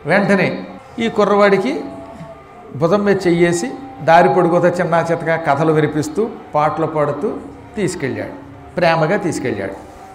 వెంటనే ఈ కుర్రవాడికి భుజం మీద చెయ్యేసి దారి పొడుగుతో చిన్న చితక కథలు వినిపిస్తూ పాటలు పాడుతూ తీసుకెళ్ళాడు ప్రేమగా తీసుకెళ్ళాడు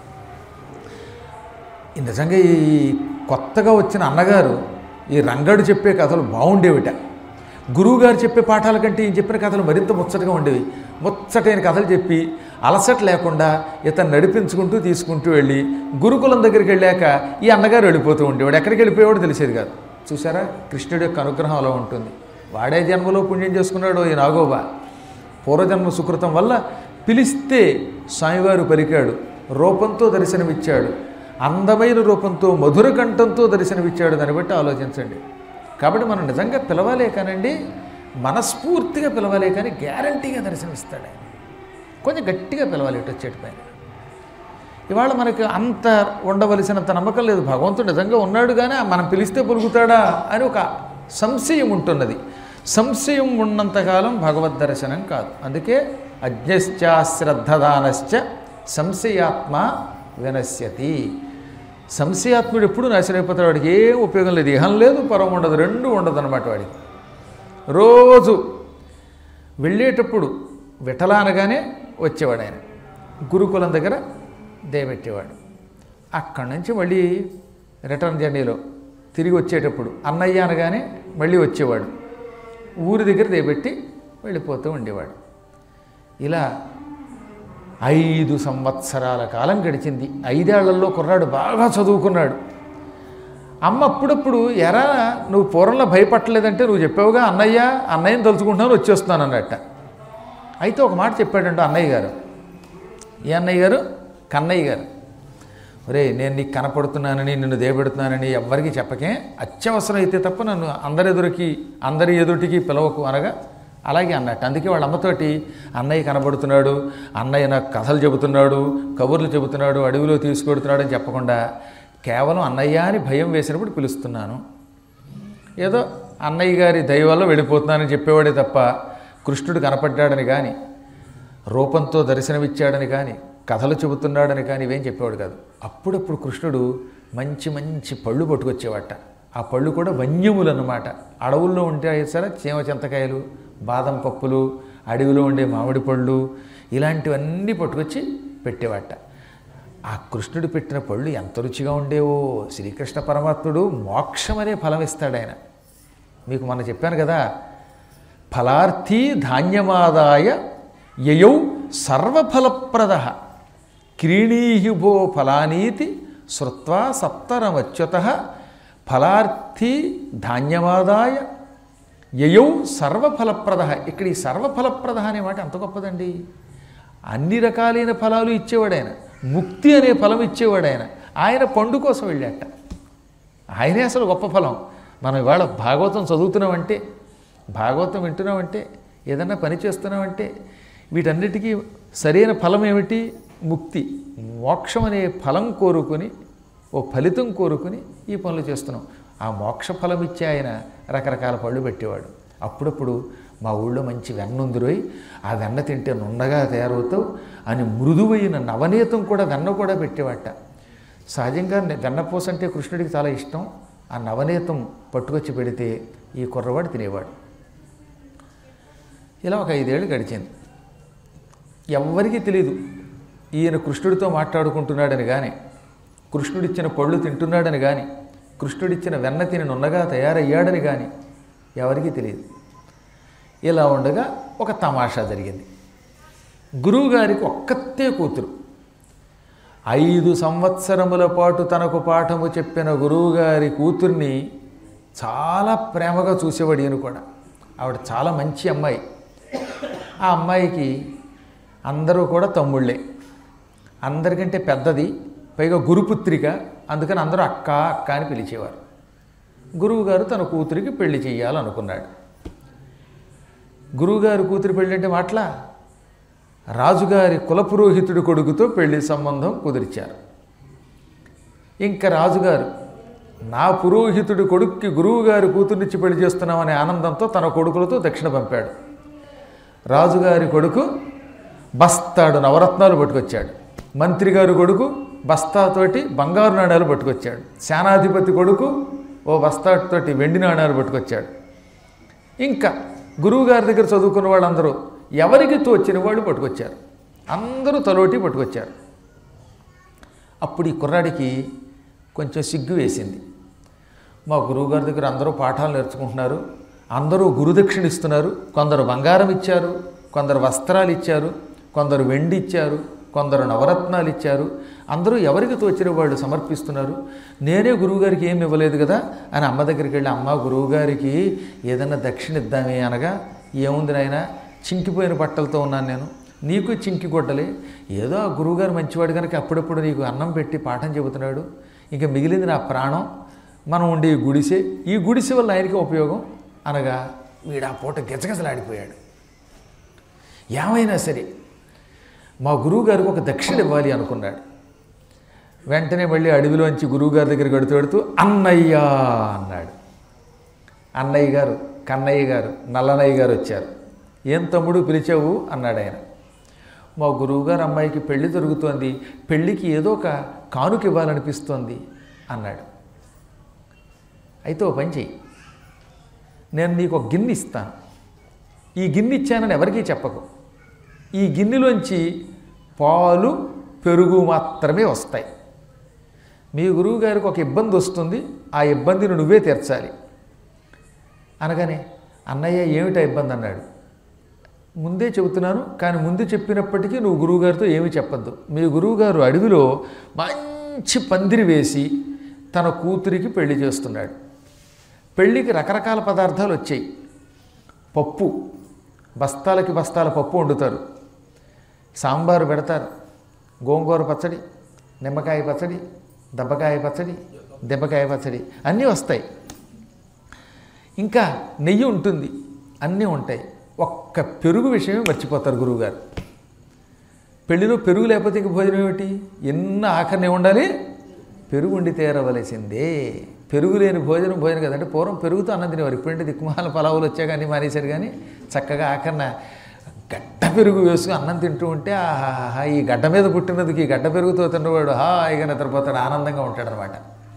ఈ నిజంగా ఈ కొత్తగా వచ్చిన అన్నగారు ఈ రంగడు చెప్పే కథలు బాగుండేవిట గురువుగారు చెప్పే పాఠాల కంటే ఈయన చెప్పిన కథలు మరింత ముచ్చటగా ఉండేవి ముచ్చటైన కథలు చెప్పి అలసట లేకుండా ఇతను నడిపించుకుంటూ తీసుకుంటూ వెళ్ళి గురుకులం దగ్గరికి వెళ్ళాక ఈ అన్నగారు వెళ్ళిపోతూ ఉండేవాడు ఎక్కడికి వెళ్ళిపోయేవాడు తెలిసేది కాదు చూసారా కృష్ణుడి యొక్క అనుగ్రహం అలా ఉంటుంది వాడే జన్మలో పుణ్యం చేసుకున్నాడు ఈ నాగోబా పూర్వజన్మ సుకృతం వల్ల పిలిస్తే స్వామివారు పలికాడు రూపంతో దర్శనమిచ్చాడు అందమైన రూపంతో మధుర కంఠంతో దర్శనమిచ్చాడు దాన్ని బట్టి ఆలోచించండి కాబట్టి మనం నిజంగా పిలవాలే కానండి మనస్ఫూర్తిగా పిలవాలే కానీ గ్యారంటీగా దర్శనమిస్తాడు ఆయన కొంచెం గట్టిగా పిలవాలి ఇటు వచ్చేటి పైన ఇవాళ మనకి అంత ఉండవలసినంత నమ్మకం లేదు భగవంతుడు నిజంగా ఉన్నాడు కానీ మనం పిలిస్తే పలుకుతాడా అని ఒక సంశయం ఉంటున్నది సంశయం ఉన్నంతకాలం భగవద్ దర్శనం కాదు అందుకే అజ్ఞశ్చ శ్రద్ధదానశ్చ సంశయాత్మ వినశ్యతి సంశయాత్ముడు ఎప్పుడు నాశనం అయిపోతాడు వాడికి ఏం ఉపయోగం లేదు ఇహం లేదు పరం ఉండదు రెండు ఉండదు అనమాట వాడికి రోజు వెళ్ళేటప్పుడు విఠల అనగానే వచ్చేవాడు ఆయన గురుకులం దగ్గర దేవెట్టేవాడు అక్కడి నుంచి మళ్ళీ రిటర్న్ జర్నీలో తిరిగి వచ్చేటప్పుడు అన్నయ్య అనగానే మళ్ళీ వచ్చేవాడు ఊరి దగ్గర దేబెట్టి వెళ్ళిపోతూ ఉండేవాడు ఇలా ఐదు సంవత్సరాల కాలం గడిచింది ఐదేళ్లలో కుర్రాడు బాగా చదువుకున్నాడు అమ్మ అప్పుడప్పుడు ఎరా నువ్వు పూర్వంలో భయపట్టలేదంటే నువ్వు చెప్పావుగా అన్నయ్య అన్నయ్యని తలుచుకుంటున్నాను వచ్చేస్తున్నాను అన్నట్ట అయితే ఒక మాట చెప్పాడంట అన్నయ్య గారు ఏ అన్నయ్య గారు కన్నయ్య గారు ఒరే నేను నీకు కనపడుతున్నానని నిన్ను దేబెడుతున్నానని ఎవ్వరికీ చెప్పకే అత్యవసరం అయితే తప్ప నన్ను అందరి ఎదురికి అందరి ఎదుటికి పిలవకు అనగా అలాగే అన్నట్టు అందుకే వాళ్ళ అమ్మతోటి అన్నయ్య కనబడుతున్నాడు అన్నయ్య నాకు కథలు చెబుతున్నాడు కబుర్లు చెబుతున్నాడు అడవిలో తీసుకెడుతున్నాడు అని చెప్పకుండా కేవలం అన్నయ్య అని భయం వేసినప్పుడు పిలుస్తున్నాను ఏదో అన్నయ్య గారి దయ వల్ల వెళ్ళిపోతున్నానని చెప్పేవాడే తప్ప కృష్ణుడు కనపడ్డాడని కానీ రూపంతో దర్శనమిచ్చాడని కానీ కథలు చెబుతున్నాడని కానీ ఇవేం చెప్పేవాడు కాదు అప్పుడప్పుడు కృష్ణుడు మంచి మంచి పళ్ళు పట్టుకొచ్చేవాట ఆ పళ్ళు కూడా వన్యములు అన్నమాట అడవుల్లో ఉంటాయి సరే చీమ చింతకాయలు బాదం పప్పులు అడవిలో ఉండే మామిడి పళ్ళు ఇలాంటివన్నీ పట్టుకొచ్చి పెట్టేవాట ఆ కృష్ణుడు పెట్టిన పళ్ళు ఎంత రుచిగా ఉండేవో శ్రీకృష్ణ పరమాత్ముడు మోక్షం అనే ఫలం ఇస్తాడు ఆయన మీకు మొన్న చెప్పాను కదా ఫలార్థీ ధాన్యమాదాయ యయౌ సర్వఫలప్రద క్రీణీహిభో ఫలానీతి శ్రుత్వా సప్తరమచ్యుత ఫలార్థీ ధాన్యమాదాయ యయౌ సర్వఫలప్రద ఇక్కడ ఈ సర్వఫలప్రద అనే మాట ఎంత గొప్పదండి అన్ని రకాలైన ఫలాలు ఇచ్చేవాడు ఆయన ముక్తి అనే ఫలం ఇచ్చేవాడు ఆయన ఆయన పండు కోసం వెళ్ళాట ఆయనే అసలు గొప్ప ఫలం మనం ఇవాళ భాగవతం చదువుతున్నామంటే భాగవతం వింటున్నామంటే ఏదన్నా పని చేస్తున్నామంటే వీటన్నిటికీ సరైన ఫలం ఏమిటి ముక్తి మోక్షం అనే ఫలం కోరుకొని ఓ ఫలితం కోరుకొని ఈ పనులు చేస్తున్నాం ఆ మోక్ష ఫలం ఇచ్చే ఆయన రకరకాల పళ్ళు పెట్టేవాడు అప్పుడప్పుడు మా ఊళ్ళో మంచి వెన్న ఉందిరోయ్ ఆ వెన్న తింటే నున్నగా తయారవుతావు అని మృదువైన నవనీతం కూడా వెన్న కూడా పెట్టేవాట సహజంగా వెన్నపూస అంటే కృష్ణుడికి చాలా ఇష్టం ఆ నవనీతం పట్టుకొచ్చి పెడితే ఈ కుర్రవాడు తినేవాడు ఇలా ఒక ఐదేళ్ళు గడిచింది ఎవ్వరికీ తెలియదు ఈయన కృష్ణుడితో మాట్లాడుకుంటున్నాడని కానీ కృష్ణుడిచ్చిన పళ్ళు తింటున్నాడని కానీ కృష్ణుడిచ్చిన వెన్న తిని నున్నగా తయారయ్యాడని కానీ ఎవరికీ తెలియదు ఇలా ఉండగా ఒక తమాషా జరిగింది గురువుగారికి ఒక్కతే కూతురు ఐదు సంవత్సరముల పాటు తనకు పాఠము చెప్పిన గురువుగారి కూతుర్ని చాలా ప్రేమగా చూసేవాడు ఈయన కూడా ఆవిడ చాలా మంచి అమ్మాయి ఆ అమ్మాయికి అందరూ కూడా తమ్ముళ్ళే అందరికంటే పెద్దది పైగా గురుపుత్రిక అందుకని అందరూ అక్క అక్క అని పిలిచేవారు గురువుగారు తన కూతురికి పెళ్లి చేయాలనుకున్నాడు గురువుగారి కూతురు పెళ్ళి అంటే మాట్లా రాజుగారి కులపురోహితుడి కొడుకుతో పెళ్లి సంబంధం కుదిర్చారు ఇంకా రాజుగారు నా పురోహితుడి కొడుక్కి గురువుగారి కూతుర్నిచ్చి పెళ్లి చేస్తున్నామనే ఆనందంతో తన కొడుకులతో దక్షిణ పంపాడు రాజుగారి కొడుకు బస్తాడు నవరత్నాలు పట్టుకొచ్చాడు మంత్రి గారి కొడుకు బస్తాతోటి బంగారు నాణ్యాలు పట్టుకొచ్చాడు సేనాధిపతి కొడుకు ఓ బస్తాతోటి వెండి నాణాలు పట్టుకొచ్చాడు ఇంకా గురువుగారి దగ్గర చదువుకున్న వాళ్ళందరూ ఎవరికి తోచిన వాళ్ళు పట్టుకొచ్చారు అందరూ తలోటి పట్టుకొచ్చారు అప్పుడు ఈ కుర్రాడికి కొంచెం సిగ్గు వేసింది మా గురువుగారి దగ్గర అందరూ పాఠాలు నేర్చుకుంటున్నారు అందరూ గురుదక్షిణ ఇస్తున్నారు కొందరు బంగారం ఇచ్చారు కొందరు వస్త్రాలు ఇచ్చారు కొందరు వెండి ఇచ్చారు కొందరు నవరత్నాలు ఇచ్చారు అందరూ ఎవరికి తోచిన వాళ్ళు సమర్పిస్తున్నారు నేనే గురువుగారికి ఏమి ఇవ్వలేదు కదా అని అమ్మ దగ్గరికి వెళ్ళి అమ్మ గురువుగారికి ఏదన్నా దక్షిణ ఇద్దామే అనగా ఏముంది నాయన చింకిపోయిన బట్టలతో ఉన్నాను నేను నీకు చింకి కొట్టలే ఏదో ఆ గురువుగారు మంచివాడు కనుక అప్పుడప్పుడు నీకు అన్నం పెట్టి పాఠం చెబుతున్నాడు ఇంకా మిగిలింది నా ప్రాణం మనం ఉండే ఈ గుడిసె ఈ గుడిసె వల్ల ఆయనకి ఉపయోగం అనగా వీడు ఆ పూట గజగజలాడిపోయాడు ఏమైనా సరే మా గురువుగారికి ఒక దక్షిణ ఇవ్వాలి అనుకున్నాడు వెంటనే మళ్ళీ అడవిలోంచి గురువుగారి దగ్గరికి వెడుతూ వెడుతూ అన్నయ్య అన్నాడు అన్నయ్య గారు కన్నయ్య గారు నల్లనయ్య గారు వచ్చారు ఏం తమ్ముడు పిలిచావు అన్నాడు ఆయన మా గురువుగారు అమ్మాయికి పెళ్లి జరుగుతోంది పెళ్ళికి ఏదో ఒక కానుక ఇవ్వాలనిపిస్తోంది అన్నాడు అయితే ఓ పని చెయ్యి నేను నీకు ఒక గిన్నె ఇస్తాను ఈ గిన్నె ఇచ్చానని ఎవరికీ చెప్పకు ఈ గిన్నెలోంచి పాలు పెరుగు మాత్రమే వస్తాయి మీ గురువు గారికి ఒక ఇబ్బంది వస్తుంది ఆ ఇబ్బందిని నువ్వే తీర్చాలి అనగానే అన్నయ్య ఏమిటా ఇబ్బంది అన్నాడు ముందే చెబుతున్నాను కానీ ముందు చెప్పినప్పటికీ నువ్వు గురువుగారితో ఏమీ చెప్పొద్దు మీ గురువుగారు అడవిలో మంచి పందిరి వేసి తన కూతురికి పెళ్లి చేస్తున్నాడు పెళ్ళికి రకరకాల పదార్థాలు వచ్చాయి పప్పు బస్తాలకి బస్తాల పప్పు వండుతారు సాంబారు పెడతారు గోంగూర పచ్చడి నిమ్మకాయ పచ్చడి దెబ్బకాయ పచ్చడి దెబ్బకాయ పచ్చడి అన్నీ వస్తాయి ఇంకా నెయ్యి ఉంటుంది అన్నీ ఉంటాయి ఒక్క పెరుగు విషయమే మర్చిపోతారు గురువుగారు పెళ్లిలో పెరుగు లేకపోతే ఇంక భోజనం ఏమిటి ఎన్న ఆఖరిని ఉండాలి పెరుగు ఉండి తీరవలసిందే పెరుగు లేని భోజనం భోజనం కదంటే పూర్వం పెరుగుతో అన్నం తినేవారు ఇప్పుడంటే దిక్కుమాల పలావులు వచ్చాక అన్నీ మానేశారు కానీ చక్కగా ఆఖరణ గడ్డ పెరుగు వేసుకుని అన్నం తింటూ ఉంటే ఆహాహా ఈ గడ్డ మీద పుట్టినందుకు ఈ గడ్డ పెరుగుతో తిన్నవాడు హాయిగా నిద్రపోతాడు ఆనందంగా ఉంటాడనమాట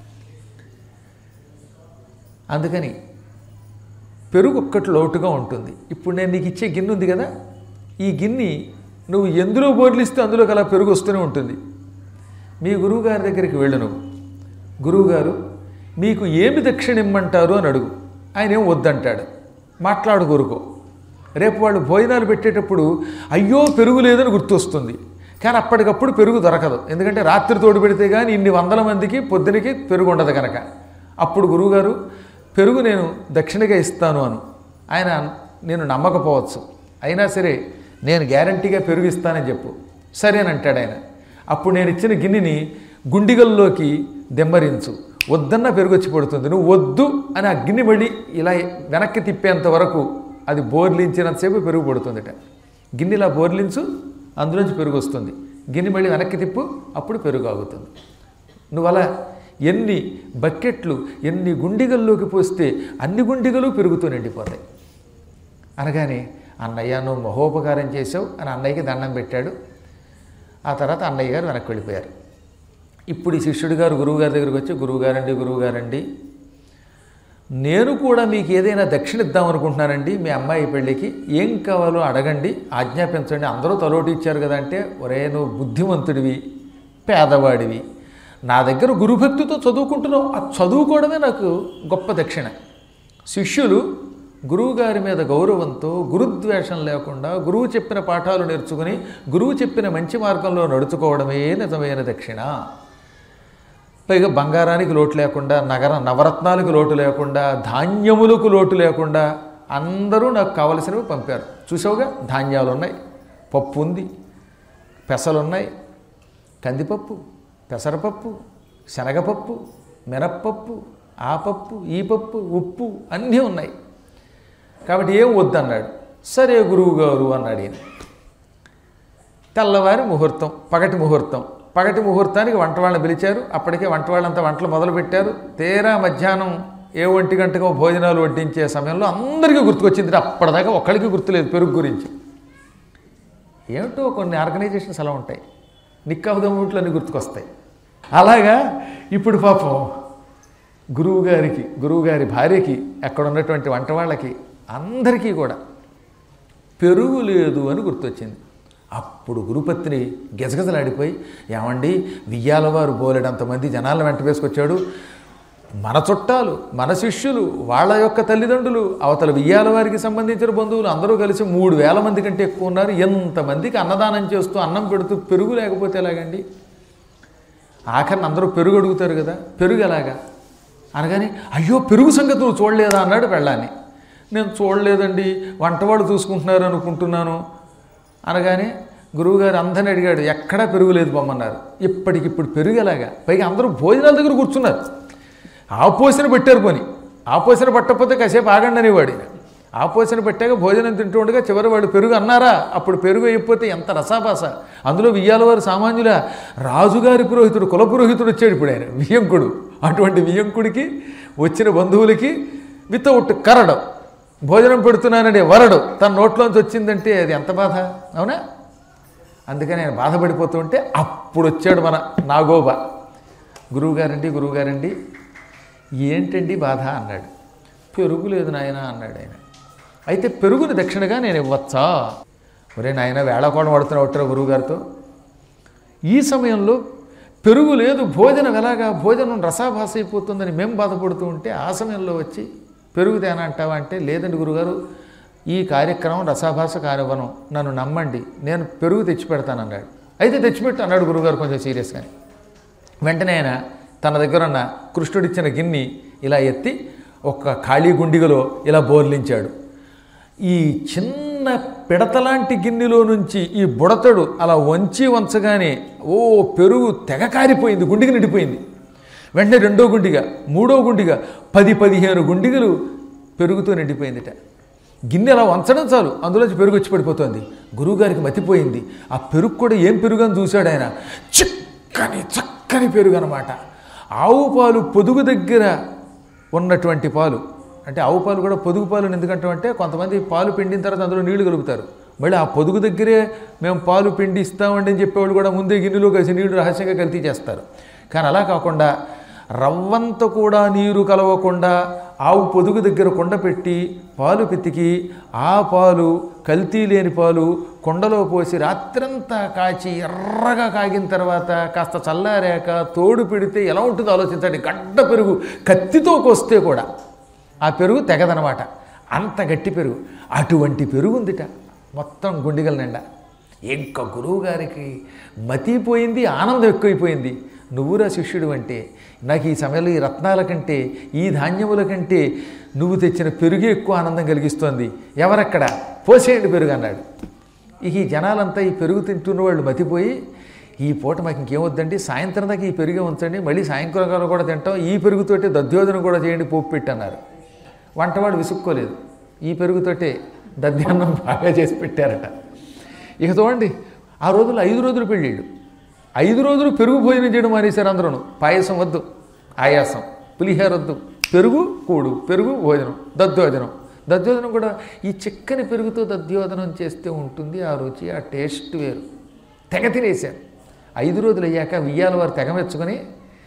అందుకని పెరుగు ఒక్కటి లోటుగా ఉంటుంది ఇప్పుడు నేను నీకు ఇచ్చే గిన్నె ఉంది కదా ఈ గిన్నె నువ్వు ఎందులో బోర్లిస్తే అందులోకి అలా పెరుగు వస్తూనే ఉంటుంది మీ గురువుగారి దగ్గరికి వెళ్ళు నువ్వు గురువుగారు మీకు ఏమి దక్షిణ ఇమ్మంటారు అని అడుగు ఆయన ఏం వద్దంటాడు మాట్లాడు కోరుకో రేపు వాళ్ళు భోజనాలు పెట్టేటప్పుడు అయ్యో పెరుగు లేదని గుర్తొస్తుంది కానీ అప్పటికప్పుడు పెరుగు దొరకదు ఎందుకంటే రాత్రి తోడు పెడితే కానీ ఇన్ని వందల మందికి పొద్దునకి పెరుగు ఉండదు కనుక అప్పుడు గురువుగారు పెరుగు నేను దక్షిణగా ఇస్తాను అను ఆయన నేను నమ్మకపోవచ్చు అయినా సరే నేను గ్యారంటీగా పెరుగు ఇస్తానని చెప్పు సరేనంటాడు ఆయన అప్పుడు నేను ఇచ్చిన గిన్నెని గుండిగల్లోకి దెమ్మరించు వద్దన్న పెరుగు వచ్చి పడుతుంది నువ్వు వద్దు అని ఆ గిన్నె మళ్ళీ ఇలా వెనక్కి తిప్పేంత వరకు అది బోర్లించినంతసేపు పెరుగు పడుతుందిట గిన్నెలా బోర్లించు అందులోంచి పెరుగు వస్తుంది గిన్నె మళ్ళీ వెనక్కి తిప్పు అప్పుడు పెరుగు ఆగుతుంది నువ్వు అలా ఎన్ని బకెట్లు ఎన్ని గుండిగల్లోకి పోస్తే అన్ని గుండిగలు పెరుగుతూ నిండిపోతాయి అనగానే అన్నయ్య నువ్వు మహోపకారం చేసావు అని అన్నయ్యకి దండం పెట్టాడు ఆ తర్వాత అన్నయ్య గారు వెనక్కి వెళ్ళిపోయారు ఇప్పుడు ఈ శిష్యుడి గారు గురువుగారి దగ్గరికి వచ్చి గురువుగారండి గురువుగారండి నేను కూడా మీకు ఏదైనా దక్షిణ ఇద్దాం అనుకుంటున్నానండి మీ అమ్మాయి పెళ్ళికి ఏం కావాలో అడగండి ఆజ్ఞాపించండి అందరూ తలోటి ఇచ్చారు కదా అంటే ఒరే నువ్వు బుద్ధిమంతుడివి పేదవాడివి నా దగ్గర గురుభక్తితో చదువుకుంటున్నావు ఆ చదువుకోవడమే నాకు గొప్ప దక్షిణ శిష్యులు గురువుగారి మీద గౌరవంతో గురుద్వేషం లేకుండా గురువు చెప్పిన పాఠాలు నేర్చుకుని గురువు చెప్పిన మంచి మార్గంలో నడుచుకోవడమే నిజమైన దక్షిణ పైగా బంగారానికి లోటు లేకుండా నగర నవరత్నాలకు లోటు లేకుండా ధాన్యములకు లోటు లేకుండా అందరూ నాకు కావలసినవి పంపారు చూసావుగా ధాన్యాలు ఉన్నాయి పప్పు ఉంది పెసలున్నాయి కందిపప్పు పెసరపప్పు శనగపప్పు మినప్పప్పు ఆ పప్పు ఈ పప్పు ఉప్పు అన్నీ ఉన్నాయి కాబట్టి ఏం వద్దన్నాడు సరే గురువు గారు అన్నాడు ఈయన తెల్లవారి ముహూర్తం పగటి ముహూర్తం పగటి ముహూర్తానికి వంట వాళ్ళని పిలిచారు అప్పటికే వంట వాళ్ళంతా వంటలు మొదలుపెట్టారు తీరా మధ్యాహ్నం ఏ ఒంటి గంటకో భోజనాలు వడ్డించే సమయంలో అందరికీ గుర్తుకొచ్చింది అప్పటిదాకా ఒక్కడికి గుర్తులేదు పెరుగు గురించి ఏమిటో కొన్ని ఆర్గనైజేషన్స్ అలా ఉంటాయి నిక్కవదముట్లు అన్ని గుర్తుకొస్తాయి అలాగా ఇప్పుడు పాపం గురువుగారికి గురువుగారి భార్యకి అక్కడ ఉన్నటువంటి వంట వాళ్ళకి అందరికీ కూడా పెరుగు లేదు అని గుర్తొచ్చింది అప్పుడు గురుపత్ని గెజగజలాడిపోయి ఏమండి వియ్యాలవారు బోలెడంతమంది జనాలను వెంట వేసుకొచ్చాడు మన చుట్టాలు మన శిష్యులు వాళ్ళ యొక్క తల్లిదండ్రులు అవతల వియ్యాల వారికి సంబంధించిన బంధువులు అందరూ కలిసి మూడు వేల మంది కంటే ఎక్కువ ఉన్నారు ఎంతమందికి అన్నదానం చేస్తూ అన్నం పెడుతూ పెరుగు లేకపోతే ఎలాగండి ఆఖరిని అందరూ పెరుగు అడుగుతారు కదా పెరుగు ఎలాగా అనగానే అయ్యో పెరుగు సంగతి నువ్వు చూడలేదా అన్నాడు వెళ్ళాని నేను చూడలేదండి వంటవాడు చూసుకుంటున్నారు అనుకుంటున్నాను అనగానే గురువుగారు అందరిని అడిగాడు ఎక్కడా పెరుగు లేదు బొమ్మన్నారు ఇప్పటికిప్పుడు పెరుగు ఎలాగా పైగా అందరూ భోజనాల దగ్గర కూర్చున్నారు ఆపోసిన పెట్టారు పోని ఆపోసిన పట్టకపోతే కాసేపు ఆగండి అనేవాడు ఈయన. ఆపోసిన పెట్టాక భోజనం తింటూ ఉండగా చివరి వాడు పెరుగు అన్నారా అప్పుడు పెరుగు అయిపోతే ఎంత రసాపాస అందులో వియ్యాలవారు సామాన్యుల రాజుగారి పురోహితుడు కుల పురోహితుడు వచ్చాడు ఇప్పుడు ఆయన వియ్యంకుడు అటువంటి వియ్యంకుడికి వచ్చిన బంధువులకి వితౌట్ కరడం భోజనం పెడుతున్నాననే వరడు తన నోట్లోంచి వచ్చిందంటే అది ఎంత బాధ అవునా అందుకని ఆయన బాధపడిపోతూ ఉంటే అప్పుడు వచ్చాడు మన నాగోబా గురువుగారండి గురువుగారండి ఏంటండి బాధ అన్నాడు పెరుగు లేదు నాయన అన్నాడు ఆయన అయితే పెరుగుని దక్షిణగా నేను ఇవ్వచ్చా ఒరే నాయన వేళకోవడం పడుతున్నా ఒట్టరా గురువుగారితో ఈ సమయంలో పెరుగు లేదు భోజనం ఎలాగా భోజనం రసాభాస అయిపోతుందని మేము బాధపడుతూ ఉంటే ఆ సమయంలో వచ్చి పెరుగు తేనా అంటావా అంటే లేదండి గురుగారు ఈ కార్యక్రమం రసాభాస కానివ్వను నన్ను నమ్మండి నేను పెరుగు తెచ్చి పెడతాను అన్నాడు అయితే తెచ్చిపెట్టు అన్నాడు గురుగారు కొంచెం సీరియస్గానే వెంటనే ఆయన తన దగ్గర ఉన్న కృష్ణుడిచ్చిన గిన్ని ఇలా ఎత్తి ఒక ఖాళీ గుండిగలో ఇలా బోర్లించాడు ఈ చిన్న పిడతలాంటి గిన్నెలో నుంచి ఈ బుడతడు అలా వంచి వంచగానే ఓ పెరుగు తెగ కారిపోయింది గుండిగ నిండిపోయింది వెంటనే రెండో గుండిగా మూడో గుండిగా పది పదిహేను గుండిగలు పెరుగుతో నిండిపోయిందిట గిన్నె అలా వంచడం చాలు అందులోంచి పెరుగు వచ్చి పడిపోతుంది గురువుగారికి మతిపోయింది ఆ పెరుగు కూడా ఏం పెరుగు అని చూశాడు ఆయన చిక్కని చక్కని పెరుగు అనమాట ఆవు పాలు పొదుగు దగ్గర ఉన్నటువంటి పాలు అంటే ఆవు పాలు కూడా పొదుగు పాలు ఎందుకంటామంటే కొంతమంది పాలు పిండిన తర్వాత అందులో నీళ్లు కలుపుతారు మళ్ళీ ఆ పొదుగు దగ్గరే మేము పాలు పిండి ఇస్తామండి అని చెప్పేవాళ్ళు కూడా ముందే గిన్నెలో కలిసి నీళ్లు రహస్యంగా కల్తీ చేస్తారు కానీ అలా కాకుండా రవ్వంత కూడా నీరు కలవకుండా ఆవు పొదుగు దగ్గర కొండ పెట్టి పాలు పితికి ఆ పాలు కల్తీ లేని పాలు కొండలో పోసి రాత్రంతా కాచి ఎర్రగా కాగిన తర్వాత కాస్త చల్లారాక తోడు పెడితే ఎలా ఉంటుందో ఆలోచించండి గడ్డ పెరుగు కత్తితో కోస్తే కూడా ఆ పెరుగు తెగదనమాట అంత గట్టి పెరుగు అటువంటి పెరుగు ఉందిట మొత్తం గుండిగల నిండా ఇంకా గురువు గారికి మతిపోయింది ఆనందం ఎక్కువైపోయింది నువ్వురా శిష్యుడు అంటే నాకు ఈ సమయంలో ఈ రత్నాల కంటే ఈ ధాన్యముల కంటే నువ్వు తెచ్చిన పెరుగే ఎక్కువ ఆనందం కలిగిస్తోంది ఎవరక్కడ పోసేయండి పెరుగు అన్నాడు ఇక ఈ జనాలంతా ఈ పెరుగు తింటున్న వాళ్ళు మతిపోయి ఈ పూట మాకు ఇంకేమొద్దండి సాయంత్రం దాకా ఈ పెరుగే ఉంచండి మళ్ళీ సాయంకాలం కూడా తింటాం ఈ పెరుగుతోటి దధ్యోజనం కూడా చేయండి పోపు పెట్టి అన్నారు వంటవాడు విసుక్కోలేదు ఈ పెరుగుతోటే దధ్యాన్నం బాగా చేసి పెట్టారట ఇక చూడండి ఆ రోజులు ఐదు రోజులు పెళ్ళిళ్ళు ఐదు రోజులు పెరుగు భోజనం చేయడం మానేశారు అందరూ పాయసం వద్దు ఆయాసం పులిహోర వద్దు పెరుగు కూడు పెరుగు భోజనం దద్దోజనం దద్దోజనం కూడా ఈ చిక్కని పెరుగుతో దద్దోజనం చేస్తే ఉంటుంది ఆ రుచి ఆ టేస్ట్ వేరు తెగ తినేశారు ఐదు రోజులు అయ్యాక వియ్యాల వారు తెగ మెచ్చుకొని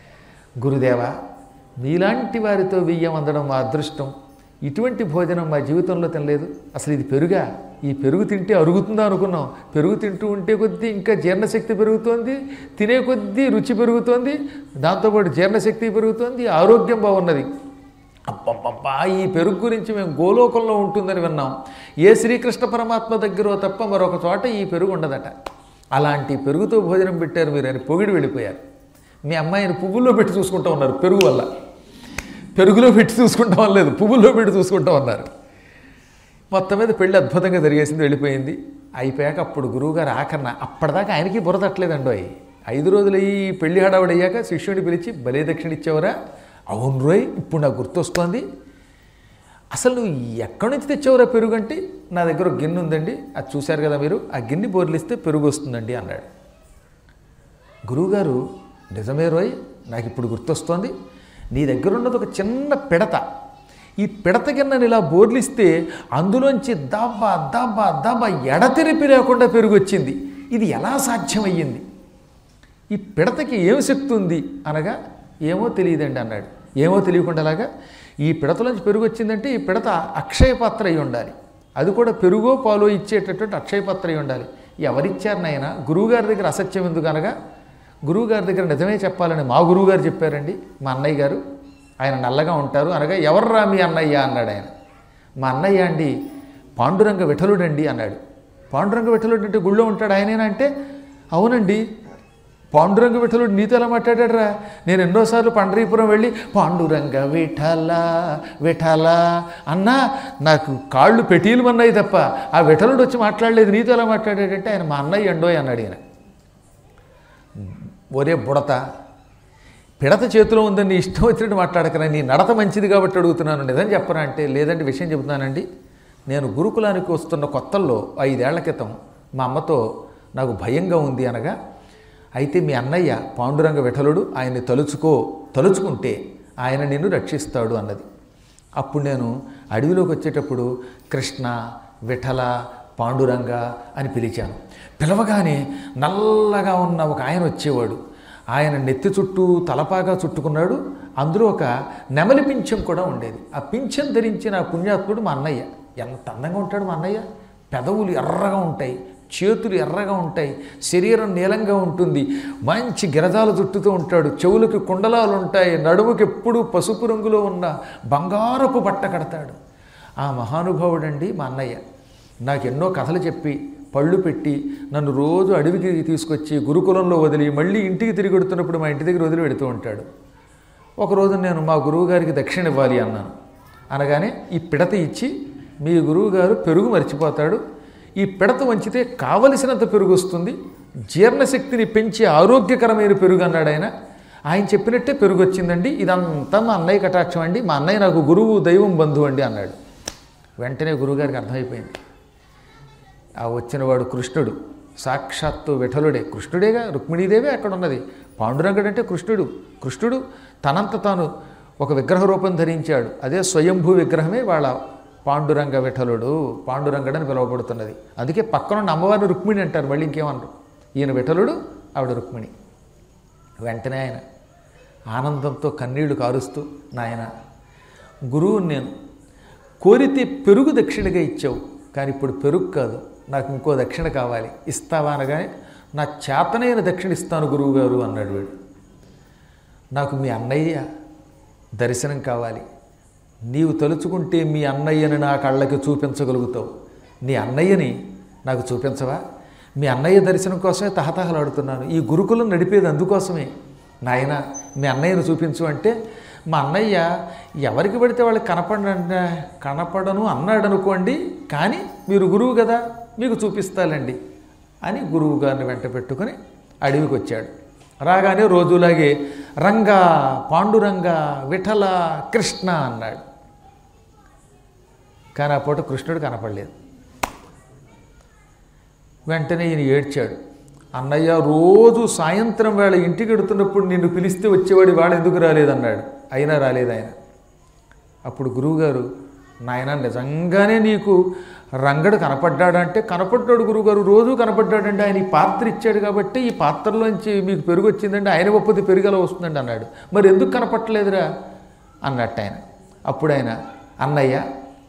గురుదేవా మీలాంటి వారితో బియ్యం అందడం మా అదృష్టం ఇటువంటి భోజనం మా జీవితంలో తినలేదు అసలు ఇది పెరుగా ఈ పెరుగు తింటే అరుగుతుందా అనుకున్నాం పెరుగు తింటూ ఉంటే కొద్దీ ఇంకా జీర్ణశక్తి పెరుగుతోంది తినే కొద్దీ రుచి పెరుగుతోంది దాంతోపాటు జీర్ణశక్తి పెరుగుతోంది ఆరోగ్యం బాగున్నది అబ్బబ్బబ్బా ఈ పెరుగు గురించి మేము గోలోకంలో ఉంటుందని విన్నాం ఏ శ్రీకృష్ణ పరమాత్మ దగ్గర తప్ప మరొక చోట ఈ పెరుగు ఉండదట అలాంటి పెరుగుతో భోజనం పెట్టారు మీరు అని పొగిడి వెళ్ళిపోయారు మీ అమ్మాయిని పువ్వుల్లో పెట్టి చూసుకుంటా ఉన్నారు పెరుగు వల్ల పెరుగులో పెట్టి చూసుకుంటాం లేదు పువ్వుల్లో పెట్టి చూసుకుంటాం అన్నారు మొత్తం మీద పెళ్ళి అద్భుతంగా జరిగేసింది వెళ్ళిపోయింది అయిపోయాక అప్పుడు గురువుగారు ఆఖరణ అప్పటిదాకా ఆయనకి బుర్ర తట్టలేదండో ఐదు రోజులు అయ్యి ఈ పెళ్లి హడావుడి అయ్యాక శిష్యుడిని పిలిచి బలే దక్షిణ ఇచ్చేవరా అవును రోయ్ ఇప్పుడు నాకు గుర్తొస్తోంది అసలు నువ్వు ఎక్కడి నుంచి తెచ్చావురా పెరుగు అంటే నా దగ్గర ఒక గిన్నె ఉందండి అది చూశారు కదా మీరు ఆ గిన్నె బోర్లిస్తే పెరుగు వస్తుందండి అన్నాడు గురువుగారు నిజమే రోయ్ నాకు ఇప్పుడు గుర్తొస్తోంది నీ దగ్గర ఉన్నది ఒక చిన్న పిడత ఈ పిడత గిన్నెని ఇలా బోర్లిస్తే అందులోంచి దబ్బా దబ్బా దబ్బా ఎడతెరిపి లేకుండా పెరుగు వచ్చింది ఇది ఎలా సాధ్యమయ్యింది ఈ పిడతకి ఏం శక్తి ఉంది అనగా ఏమో తెలియదండి అన్నాడు ఏమో తెలియకుండా అలాగా ఈ పిడతలోంచి పెరుగు వచ్చిందంటే ఈ పిడత అక్షయ పాత్ర అయి ఉండాలి అది కూడా పెరుగో పాలో ఇచ్చేటటువంటి అక్షయ పాత్ర అయి ఉండాలి ఎవరిచ్చారు నాయన గురువుగారి దగ్గర అసత్యం ఎందుకు అనగా గురువుగారి దగ్గర నిజమే చెప్పాలని మా గురువుగారు చెప్పారండి మా అన్నయ్య గారు ఆయన నల్లగా ఉంటారు అనగా ఎవర్రా మీ అన్నయ్య అన్నాడు ఆయన మా అన్నయ్య అండి పాండురంగ విఠలుడండి అన్నాడు పాండురంగ విఠలుడు అంటే గుళ్ళో ఉంటాడు ఆయనేనా అంటే అవునండి పాండురంగ విఠలుడు నీతో ఎలా మాట్లాడాడురా నేను ఎన్నోసార్లు పండరీపురం వెళ్ళి పాండురంగ విఠల విఠల అన్నా నాకు కాళ్ళు పెటీలు అన్నాయి తప్ప ఆ విఠలుడు వచ్చి మాట్లాడలేదు నీతో ఎలా మాట్లాడాడంటే ఆయన మా అన్నయ్య అండోయ్ అన్నాడు ఈయన ఒరే బుడత పిడత చేతిలో ఉందని నీ ఇష్టం వచ్చినట్టు మాట్లాడకరా నీ నడత మంచిది కాబట్టి అడుగుతున్నాను నిజం చెప్పరా అంటే లేదంటే విషయం చెబుతున్నానండి నేను గురుకులానికి వస్తున్న కొత్తల్లో ఐదేళ్ల క్రితం మా అమ్మతో నాకు భయంగా ఉంది అనగా అయితే మీ అన్నయ్య పాండురంగ విఠలుడు ఆయన్ని తలుచుకో తలుచుకుంటే ఆయన నిన్ను రక్షిస్తాడు అన్నది అప్పుడు నేను అడవిలోకి వచ్చేటప్పుడు కృష్ణ విఠల పాండురంగ అని పిలిచాను పిలవగానే నల్లగా ఉన్న ఒక ఆయన వచ్చేవాడు ఆయన నెత్తి చుట్టూ తలపాగా చుట్టుకున్నాడు అందులో ఒక నెమలి పింఛం కూడా ఉండేది ఆ పింఛం ధరించిన ఆ పుణ్యాత్ముడు మా అన్నయ్య ఎంత అందంగా ఉంటాడు మా అన్నయ్య పెదవులు ఎర్రగా ఉంటాయి చేతులు ఎర్రగా ఉంటాయి శరీరం నీలంగా ఉంటుంది మంచి గిరజాల చుట్టుతూ ఉంటాడు చెవులకి కుండలాలు ఉంటాయి నడుముకి ఎప్పుడూ పసుపు రంగులో ఉన్న బంగారపు బట్ట కడతాడు ఆ మహానుభావుడండి మా అన్నయ్య నాకు ఎన్నో కథలు చెప్పి పళ్ళు పెట్టి నన్ను రోజు అడవికి తీసుకొచ్చి గురుకులంలో వదిలి మళ్ళీ ఇంటికి తిరిగి వెడుతున్నప్పుడు మా ఇంటి దగ్గర వదిలి పెడుతూ ఉంటాడు ఒకరోజు నేను మా గురువు గారికి దక్షిణ ఇవ్వాలి అన్నాను అనగానే ఈ పిడత ఇచ్చి మీ గురువు గారు పెరుగు మర్చిపోతాడు ఈ పిడత వంచితే కావలసినంత పెరుగు వస్తుంది జీర్ణశక్తిని పెంచి ఆరోగ్యకరమైన పెరుగు అన్నాడు ఆయన ఆయన చెప్పినట్టే పెరుగు వచ్చిందండి ఇదంతా మా అన్నయ్య కటాక్షం అండి మా అన్నయ్య నాకు గురువు దైవం బంధువు అండి అన్నాడు వెంటనే గురువుగారికి అర్థమైపోయింది ఆ వచ్చినవాడు కృష్ణుడు సాక్షాత్తు విఠలుడే కృష్ణుడేగా రుక్మిణీదేవి అక్కడ ఉన్నది పాండురంగడు అంటే కృష్ణుడు కృష్ణుడు తనంత తాను ఒక విగ్రహ రూపం ధరించాడు అదే స్వయంభూ విగ్రహమే వాళ్ళ పాండురంగ విఠలుడు పాండురంగడని పిలువబడుతున్నది అందుకే పక్కనున్న అమ్మవారిని రుక్మిణి అంటారు మళ్ళీ ఇంకేమన్నారు ఈయన విఠలుడు ఆవిడ రుక్మిణి వెంటనే ఆయన ఆనందంతో కన్నీళ్లు కారుస్తూ నాయన గురువు నేను కోరితే పెరుగు దక్షిణగా ఇచ్చావు కానీ ఇప్పుడు పెరుగు కాదు నాకు ఇంకో దక్షిణ కావాలి ఇస్తావా అనగానే నా చేతనైన దక్షిణ ఇస్తాను గురువుగారు అన్నాడు వీడు నాకు మీ అన్నయ్య దర్శనం కావాలి నీవు తలుచుకుంటే మీ అన్నయ్యని నా కళ్ళకి చూపించగలుగుతావు నీ అన్నయ్యని నాకు చూపించవా మీ అన్నయ్య దర్శనం కోసమే తహతహలాడుతున్నాను ఈ గురుకులం నడిపేది అందుకోసమే నాయన మీ అన్నయ్యను చూపించు అంటే మా అన్నయ్య ఎవరికి పడితే వాళ్ళకి కనపడ కనపడను అన్నాడు అనుకోండి కానీ మీరు గురువు కదా మీకు చూపిస్తాలండి అని గురువు గారిని వెంట పెట్టుకుని అడవికి వచ్చాడు రాగానే రోజులాగే రంగా పాండురంగ విఠల కృష్ణ అన్నాడు కానీ ఆ పూట కృష్ణుడు కనపడలేదు వెంటనే ఈయన ఏడ్చాడు అన్నయ్య రోజు సాయంత్రం వేళ ఇంటికి ఎడుతున్నప్పుడు నిన్ను పిలిస్తే వచ్చేవాడి వాడు ఎందుకు రాలేదన్నాడు అయినా రాలేదు ఆయన అప్పుడు గురువుగారు నాయన నిజంగానే నీకు రంగడు కనపడ్డాడంటే కనపడ్డాడు గురువుగారు రోజు కనపడ్డాడంటే ఆయన ఈ పాత్ర ఇచ్చాడు కాబట్టి ఈ పాత్రలోంచి మీకు పెరుగు వచ్చిందంటే ఆయన గొప్పది పెరుగల వస్తుందండి అన్నాడు మరి ఎందుకు కనపట్టలేదురా అన్నట్టు ఆయన అప్పుడు ఆయన అన్నయ్య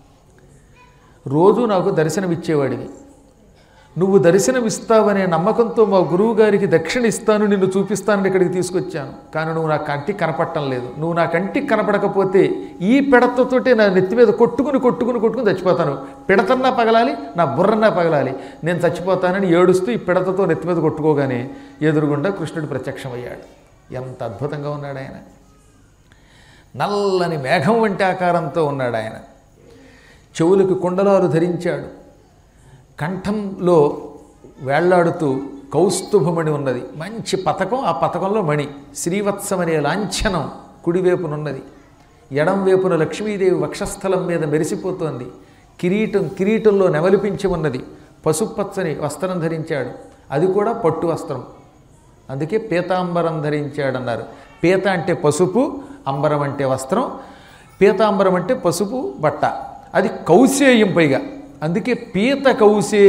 రోజు నాకు దర్శనమిచ్చేవాడివి నువ్వు దర్శనమిస్తావనే నమ్మకంతో మా గురువు గారికి దక్షిణ ఇస్తాను నిన్ను చూపిస్తానని ఇక్కడికి తీసుకొచ్చాను కానీ నువ్వు నా కంటికి కనపడటం లేదు నువ్వు నా కంటికి కనపడకపోతే ఈ పిడతతోటే నా నెత్తి మీద కొట్టుకుని కొట్టుకుని కొట్టుకుని చచ్చిపోతాను పిడతన్నా పగలాలి నా బుర్రన్నా పగలాలి నేను చచ్చిపోతానని ఏడుస్తూ ఈ పిడతతో నెత్తి మీద కొట్టుకోగానే ఎదురుగుండా కృష్ణుడు ప్రత్యక్షమయ్యాడు ఎంత అద్భుతంగా ఉన్నాడు ఆయన నల్లని మేఘం వంటి ఆకారంతో ఉన్నాడు ఆయన చెవులకు కుండలాలు ధరించాడు కంఠంలో వేళ్లాడుతూ కౌస్తుభమణి ఉన్నది మంచి పథకం ఆ పథకంలో మణి శ్రీవత్సం అనే లాంఛనం కుడివైపునున్నది ఎడం వైపున లక్ష్మీదేవి వక్షస్థలం మీద మెరిసిపోతోంది కిరీటం కిరీటంలో నెమలిపించి ఉన్నది పసుపచ్చని వస్త్రం ధరించాడు అది కూడా పట్టు వస్త్రం అందుకే పీతాంబరం ధరించాడన్నారు పీత అంటే పసుపు అంబరం అంటే వస్త్రం పీతాంబరం అంటే పసుపు బట్ట అది కౌశేయం పైగా అందుకే పీత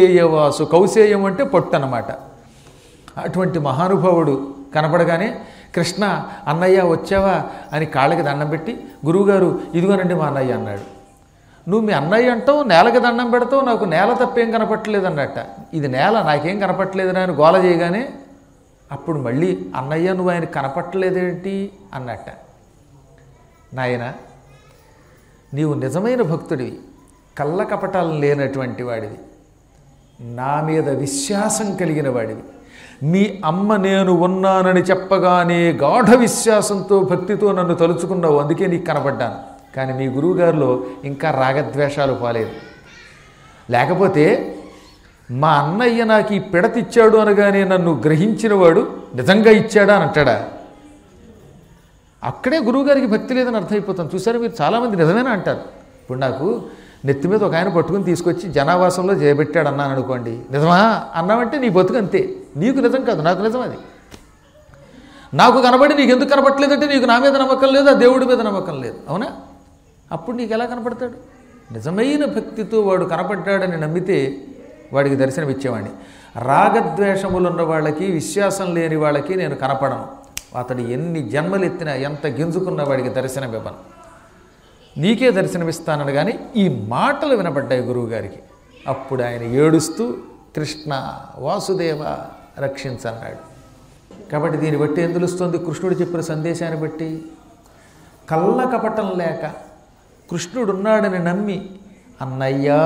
కౌశేయవాసు కౌశేయం అంటే పొట్టు అన్నమాట అటువంటి మహానుభావుడు కనపడగానే కృష్ణ అన్నయ్య వచ్చావా అని కాళ్ళకి దండం పెట్టి గురువుగారు ఇదిగోనండి మా అన్నయ్య అన్నాడు నువ్వు మీ అన్నయ్య అంటావు నేలకి దండం పెడతావు నాకు నేల తప్పేం కనపట్టలేదు అన్నట్ట ఇది నేల నాకేం కనపట్టలేదు అని గోల చేయగానే అప్పుడు మళ్ళీ అన్నయ్య నువ్వు ఆయన కనపట్టలేదేంటి అన్నట్ట నాయన నీవు నిజమైన భక్తుడివి కళ్ళ కపటాలు లేనటువంటి వాడివి నా మీద విశ్వాసం కలిగిన వాడివి మీ అమ్మ నేను ఉన్నానని చెప్పగానే గాఢ విశ్వాసంతో భక్తితో నన్ను తలుచుకున్నావు అందుకే నీకు కనపడ్డాను కానీ మీ గురువుగారిలో ఇంకా రాగద్వేషాలు పోలేదు లేకపోతే మా అన్నయ్య నాకు ఈ పిడతిచ్చాడు అనగానే నన్ను గ్రహించినవాడు నిజంగా ఇచ్చాడా అని అంటాడా అక్కడే గురువుగారికి భక్తి లేదని అర్థమైపోతాం చూసారా మీరు చాలామంది నిజమేనా అంటారు ఇప్పుడు నాకు నెత్తి మీద ఒక ఆయన పట్టుకుని తీసుకొచ్చి జనావాసంలో చేయబెట్టాడు అన్నాను అనుకోండి నిజమా అన్నామంటే నీ బతుకు అంతే నీకు నిజం కాదు నాకు నిజం అది నాకు కనబడి నీకు ఎందుకు కనపడలేదంటే నీకు నా మీద నమ్మకం లేదు ఆ దేవుడి మీద నమ్మకం లేదు అవునా అప్పుడు నీకు ఎలా కనపడతాడు నిజమైన భక్తితో వాడు కనపడ్డాడని నమ్మితే వాడికి దర్శనం ఇచ్చేవాడిని రాగద్వేషములు ఉన్న వాళ్ళకి విశ్వాసం లేని వాళ్ళకి నేను కనపడను అతడు ఎన్ని జన్మలు ఎత్తినా ఎంత గింజుకున్న వాడికి దర్శనం ఇవ్వను నీకే దర్శనమిస్తానని కానీ ఈ మాటలు వినపడ్డాయి గురువుగారికి అప్పుడు ఆయన ఏడుస్తూ కృష్ణ వాసుదేవ రక్షించన్నాడు కాబట్టి దీన్ని బట్టి ఏం తెలుస్తుంది కృష్ణుడు చెప్పిన సందేశాన్ని బట్టి కళ్ళ కపటం లేక కృష్ణుడు ఉన్నాడని నమ్మి అన్నయ్యా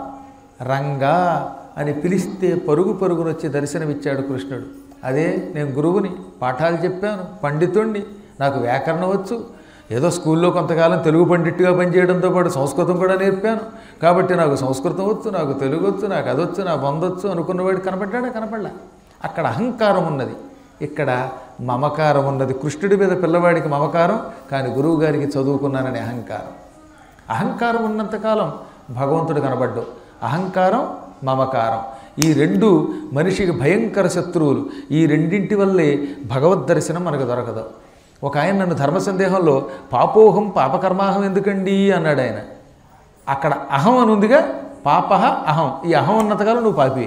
రంగా అని పిలిస్తే పరుగు పరుగునొచ్చి దర్శనమిచ్చాడు కృష్ణుడు అదే నేను గురువుని పాఠాలు చెప్పాను పండితుణ్ణి నాకు వ్యాకరణం వచ్చు ఏదో స్కూల్లో కొంతకాలం తెలుగు పండిట్టుగా పనిచేయడంతో పాటు సంస్కృతం కూడా నేర్పాను కాబట్టి నాకు సంస్కృతం వచ్చు నాకు తెలుగు వచ్చు నాకు అదొచ్చు నా బంధొచ్చు అనుకున్నవాడు కనపడ్డాడా కనపడలా అక్కడ అహంకారం ఉన్నది ఇక్కడ మమకారం ఉన్నది కృష్ణుడి మీద పిల్లవాడికి మమకారం కానీ గురువు గారికి చదువుకున్నానని అహంకారం అహంకారం ఉన్నంతకాలం భగవంతుడు కనబడ్డు అహంకారం మమకారం ఈ రెండు మనిషికి భయంకర శత్రువులు ఈ రెండింటి వల్లే భగవద్ దర్శనం మనకు దొరకదు ఒక ఆయన నన్ను ధర్మ సందేహంలో పాపోహం పాపకర్మాహం ఎందుకండి అన్నాడు ఆయన అక్కడ అహం అని ఉందిగా పాపహ అహం ఈ అహం ఉన్నంతకాలం నువ్వు పాపివే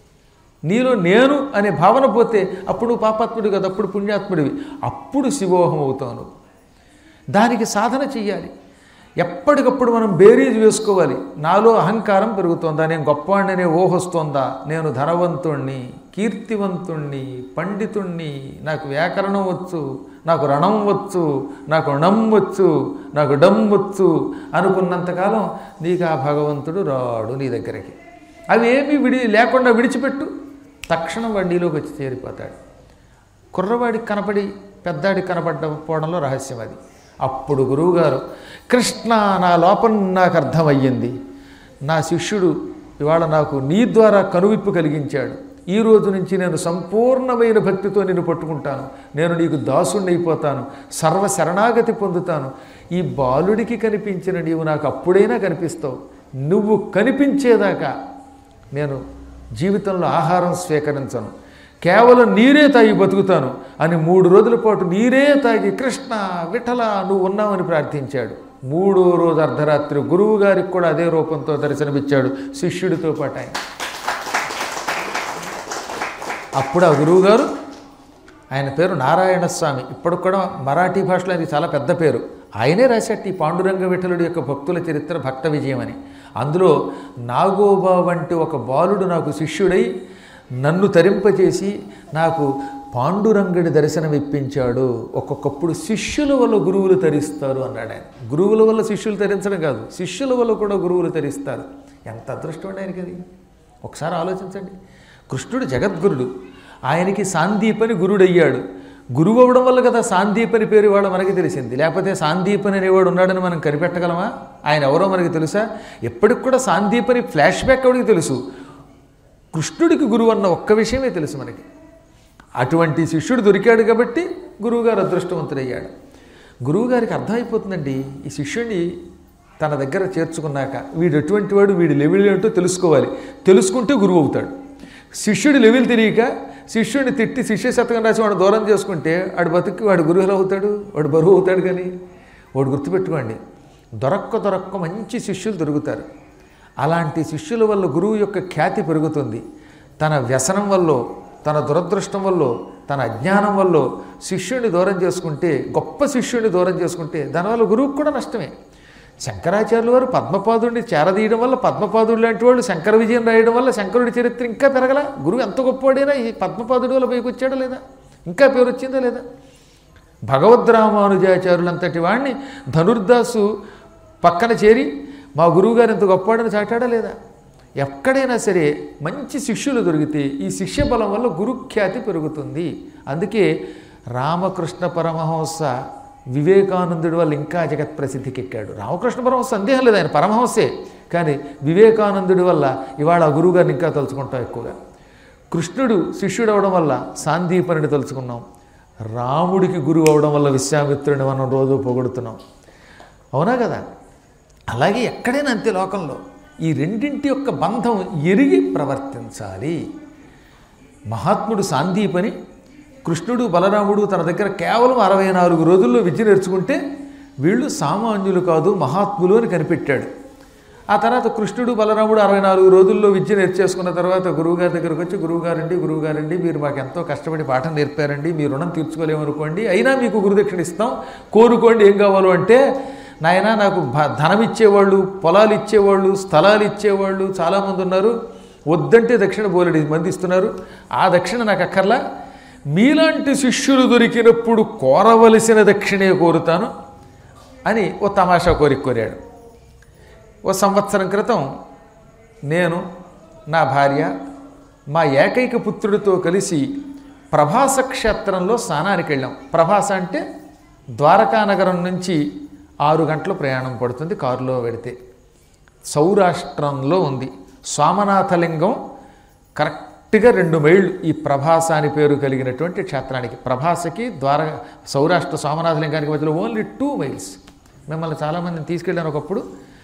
నీలో నేను అనే భావన పోతే అప్పుడు నువ్వు పాపాత్ముడి కదా అప్పుడు పుణ్యాత్ముడివి అప్పుడు శివోహం అవుతావు నువ్వు దానికి సాధన చెయ్యాలి ఎప్పటికప్పుడు మనం బేరీజ్ వేసుకోవాలి నాలో అహంకారం పెరుగుతోందా నేను గొప్పవాడినే ఓహొస్తోందా నేను ధనవంతుణ్ణి కీర్తివంతుణ్ణి పండితుణ్ణి నాకు వ్యాకరణం వచ్చు నాకు రణం వచ్చు నాకు ణం వచ్చు నాకు డం వచ్చు అనుకున్నంతకాలం నీకు ఆ భగవంతుడు రాడు నీ దగ్గరికి అవి ఏమీ విడి లేకుండా విడిచిపెట్టు తక్షణం వాడి నీలోకి వచ్చి చేరిపోతాడు కుర్రవాడికి కనపడి పెద్దాడికి కనపడకపోవడంలో రహస్యం అది అప్పుడు గురువుగారు కృష్ణ నా లోపం నాకు అర్థమయ్యింది నా శిష్యుడు ఇవాళ నాకు నీ ద్వారా కనువిప్పు కలిగించాడు ఈ రోజు నుంచి నేను సంపూర్ణమైన భక్తితో నిన్ను పట్టుకుంటాను నేను నీకు దాసుణ్ణైపోతాను సర్వ శరణాగతి పొందుతాను ఈ బాలుడికి కనిపించిన నీవు నాకు అప్పుడైనా కనిపిస్తావు నువ్వు కనిపించేదాకా నేను జీవితంలో ఆహారం స్వీకరించను కేవలం నీరే తాగి బతుకుతాను అని మూడు రోజుల పాటు నీరే తాగి కృష్ణ విఠల నువ్వు ఉన్నావని ప్రార్థించాడు మూడో రోజు అర్ధరాత్రి గురువు గారికి కూడా అదే రూపంతో దర్శనమిచ్చాడు శిష్యుడితో పాటు ఆయన అప్పుడు ఆ గురువు గారు ఆయన పేరు నారాయణ స్వామి ఇప్పటికి కూడా మరాఠీ భాషలో అది చాలా పెద్ద పేరు ఆయనే రాసేట ఈ పాండురంగ విఠలుడి యొక్క భక్తుల చరిత్ర భక్త విజయం అని అందులో నాగోబా వంటి ఒక బాలుడు నాకు శిష్యుడై నన్ను తరింపచేసి నాకు పాండురంగడి దర్శనం ఇప్పించాడు ఒక్కొక్కప్పుడు శిష్యుల వల్ల గురువులు తరిస్తారు అన్నాడు ఆయన గురువుల వల్ల శిష్యులు తరించడం కాదు శిష్యుల వల్ల కూడా గురువులు తరిస్తారు ఎంత అదృష్టం అండి ఆయనకి అది ఒకసారి ఆలోచించండి కృష్ణుడు జగద్గురుడు ఆయనకి సాందీపని గురుడయ్యాడు గురువు అవ్వడం వల్ల కదా సాందీపని పేరు వాడు మనకి తెలిసింది లేకపోతే సాందీపని అనేవాడు ఉన్నాడని మనం కనిపెట్టగలమా ఆయన ఎవరో మనకి తెలుసా ఎప్పటికి కూడా సాందీపని ఫ్లాష్ బ్యాక్ అవడికి తెలుసు కృష్ణుడికి గురువు అన్న ఒక్క విషయమే తెలుసు మనకి అటువంటి శిష్యుడు దొరికాడు కాబట్టి గురువుగారు అదృష్టవంతుడయ్యాడు గురువుగారికి అర్థమైపోతుందండి ఈ శిష్యుడిని తన దగ్గర చేర్చుకున్నాక వీడు ఎటువంటి వాడు వీడి లెవెల్ ఏంటో తెలుసుకోవాలి తెలుసుకుంటే గురువు అవుతాడు శిష్యుడి లెవెల్ తెలియక శిష్యుడిని తిట్టి శిష్య శతకం రాసి వాడు దూరం చేసుకుంటే వాడు బతుక్కి వాడు గురువు ఎలా అవుతాడు వాడు బరువు అవుతాడు కానీ వాడు గుర్తుపెట్టుకోండి దొరక్క దొరక్క మంచి శిష్యులు దొరుకుతారు అలాంటి శిష్యుల వల్ల గురువు యొక్క ఖ్యాతి పెరుగుతుంది తన వ్యసనం వల్ల తన దురదృష్టం వల్ల తన అజ్ఞానం వల్ల శిష్యుడిని దూరం చేసుకుంటే గొప్ప శిష్యుడిని దూరం చేసుకుంటే దానివల్ల గురువుకు కూడా నష్టమే శంకరాచార్యుల వారు పద్మపాదుడిని చేరదీయడం వల్ల పద్మపాదుడు లాంటి వాళ్ళు శంకర విజయం రాయడం వల్ల శంకరుడి చరిత్ర ఇంకా పెరగల గురువు ఎంత గొప్పవాడైనా ఈ పద్మపాదుడి వల్ల పైకి వచ్చాడా లేదా ఇంకా పేరు వచ్చిందా లేదా భగవద్రామానుజాచార్యులంతటి వాడిని ధనుర్దాసు పక్కన చేరి మా గురువుగారు ఎంత గొప్పవాడని చాటాడా లేదా ఎక్కడైనా సరే మంచి శిష్యులు దొరికితే ఈ శిష్య బలం వల్ల గురుఖ్యాతి పెరుగుతుంది అందుకే రామకృష్ణ పరమహంస వివేకానందుడి వల్ల ఇంకా జగత్ ప్రసిద్ధికి ఎక్కాడు రామకృష్ణ పరమహంస సందేహం లేదు ఆయన పరమహంసే కానీ వివేకానందుడి వల్ల ఇవాళ ఆ గురువుగారిని ఇంకా తలుచుకుంటాం ఎక్కువగా కృష్ణుడు శిష్యుడు అవడం వల్ల సాందీపనిని తలుచుకున్నాం రాముడికి గురువు అవడం వల్ల విశ్వామిత్రుడిని మనం రోజు పొగుడుతున్నాం అవునా కదా అలాగే ఎక్కడైనా అంతే లోకంలో ఈ రెండింటి యొక్క బంధం ఎరిగి ప్రవర్తించాలి మహాత్ముడు సాందీపని కృష్ణుడు బలరాముడు తన దగ్గర కేవలం అరవై నాలుగు రోజుల్లో విద్య నేర్చుకుంటే వీళ్ళు సామాన్యులు కాదు మహాత్ములు అని కనిపెట్టాడు ఆ తర్వాత కృష్ణుడు బలరాముడు అరవై నాలుగు రోజుల్లో విద్య నేర్చేసుకున్న తర్వాత గురువుగారి దగ్గరకు వచ్చి గురువుగారండి గురువుగారండి మీరు మాకు ఎంతో కష్టపడి పాఠం నేర్పారండి మీ రుణం తీర్చుకోలేమనుకోండి అయినా మీకు గురుదక్షిణ ఇస్తాం కోరుకోండి ఏం కావాలో అంటే నాయన నాకు భ- ధనం ఇచ్చేవాళ్ళు పొలాలు ఇచ్చేవాళ్ళు స్థలాలు ఇచ్చేవాళ్ళు చాలామంది ఉన్నారు వద్దంటే దక్షిణ బోలెడి మంది ఇస్తున్నారు ఆ దక్షిణ నాకు అక్కర్లా మీలాంటి శిష్యులు దొరికినప్పుడు కోరవలసిన దక్షిణే కోరుతాను అని ఓ తమాషా కోరిక కోరాడు ఓ సంవత్సరం క్రితం నేను నా భార్య మా ఏకైక పుత్రుడితో కలిసి ప్రభాస క్షేత్రంలో స్నానానికి వెళ్ళాం ప్రభాస అంటే ద్వారకా నగరం నుంచి ఆరు గంటల ప్రయాణం పడుతుంది కారులో వెడితే సౌరాష్ట్రంలో ఉంది సోమనాథలింగం కరెక్ట్గా రెండు మైళ్ళు ఈ ప్రభాస అని పేరు కలిగినటువంటి క్షేత్రానికి ప్రభాసకి ద్వార సౌరాష్ట్ర సోమనాథలింగానికి మధ్యలో ఓన్లీ టూ మైల్స్ మిమ్మల్ని చాలామందిని తీసుకెళ్ళాను ఒకప్పుడు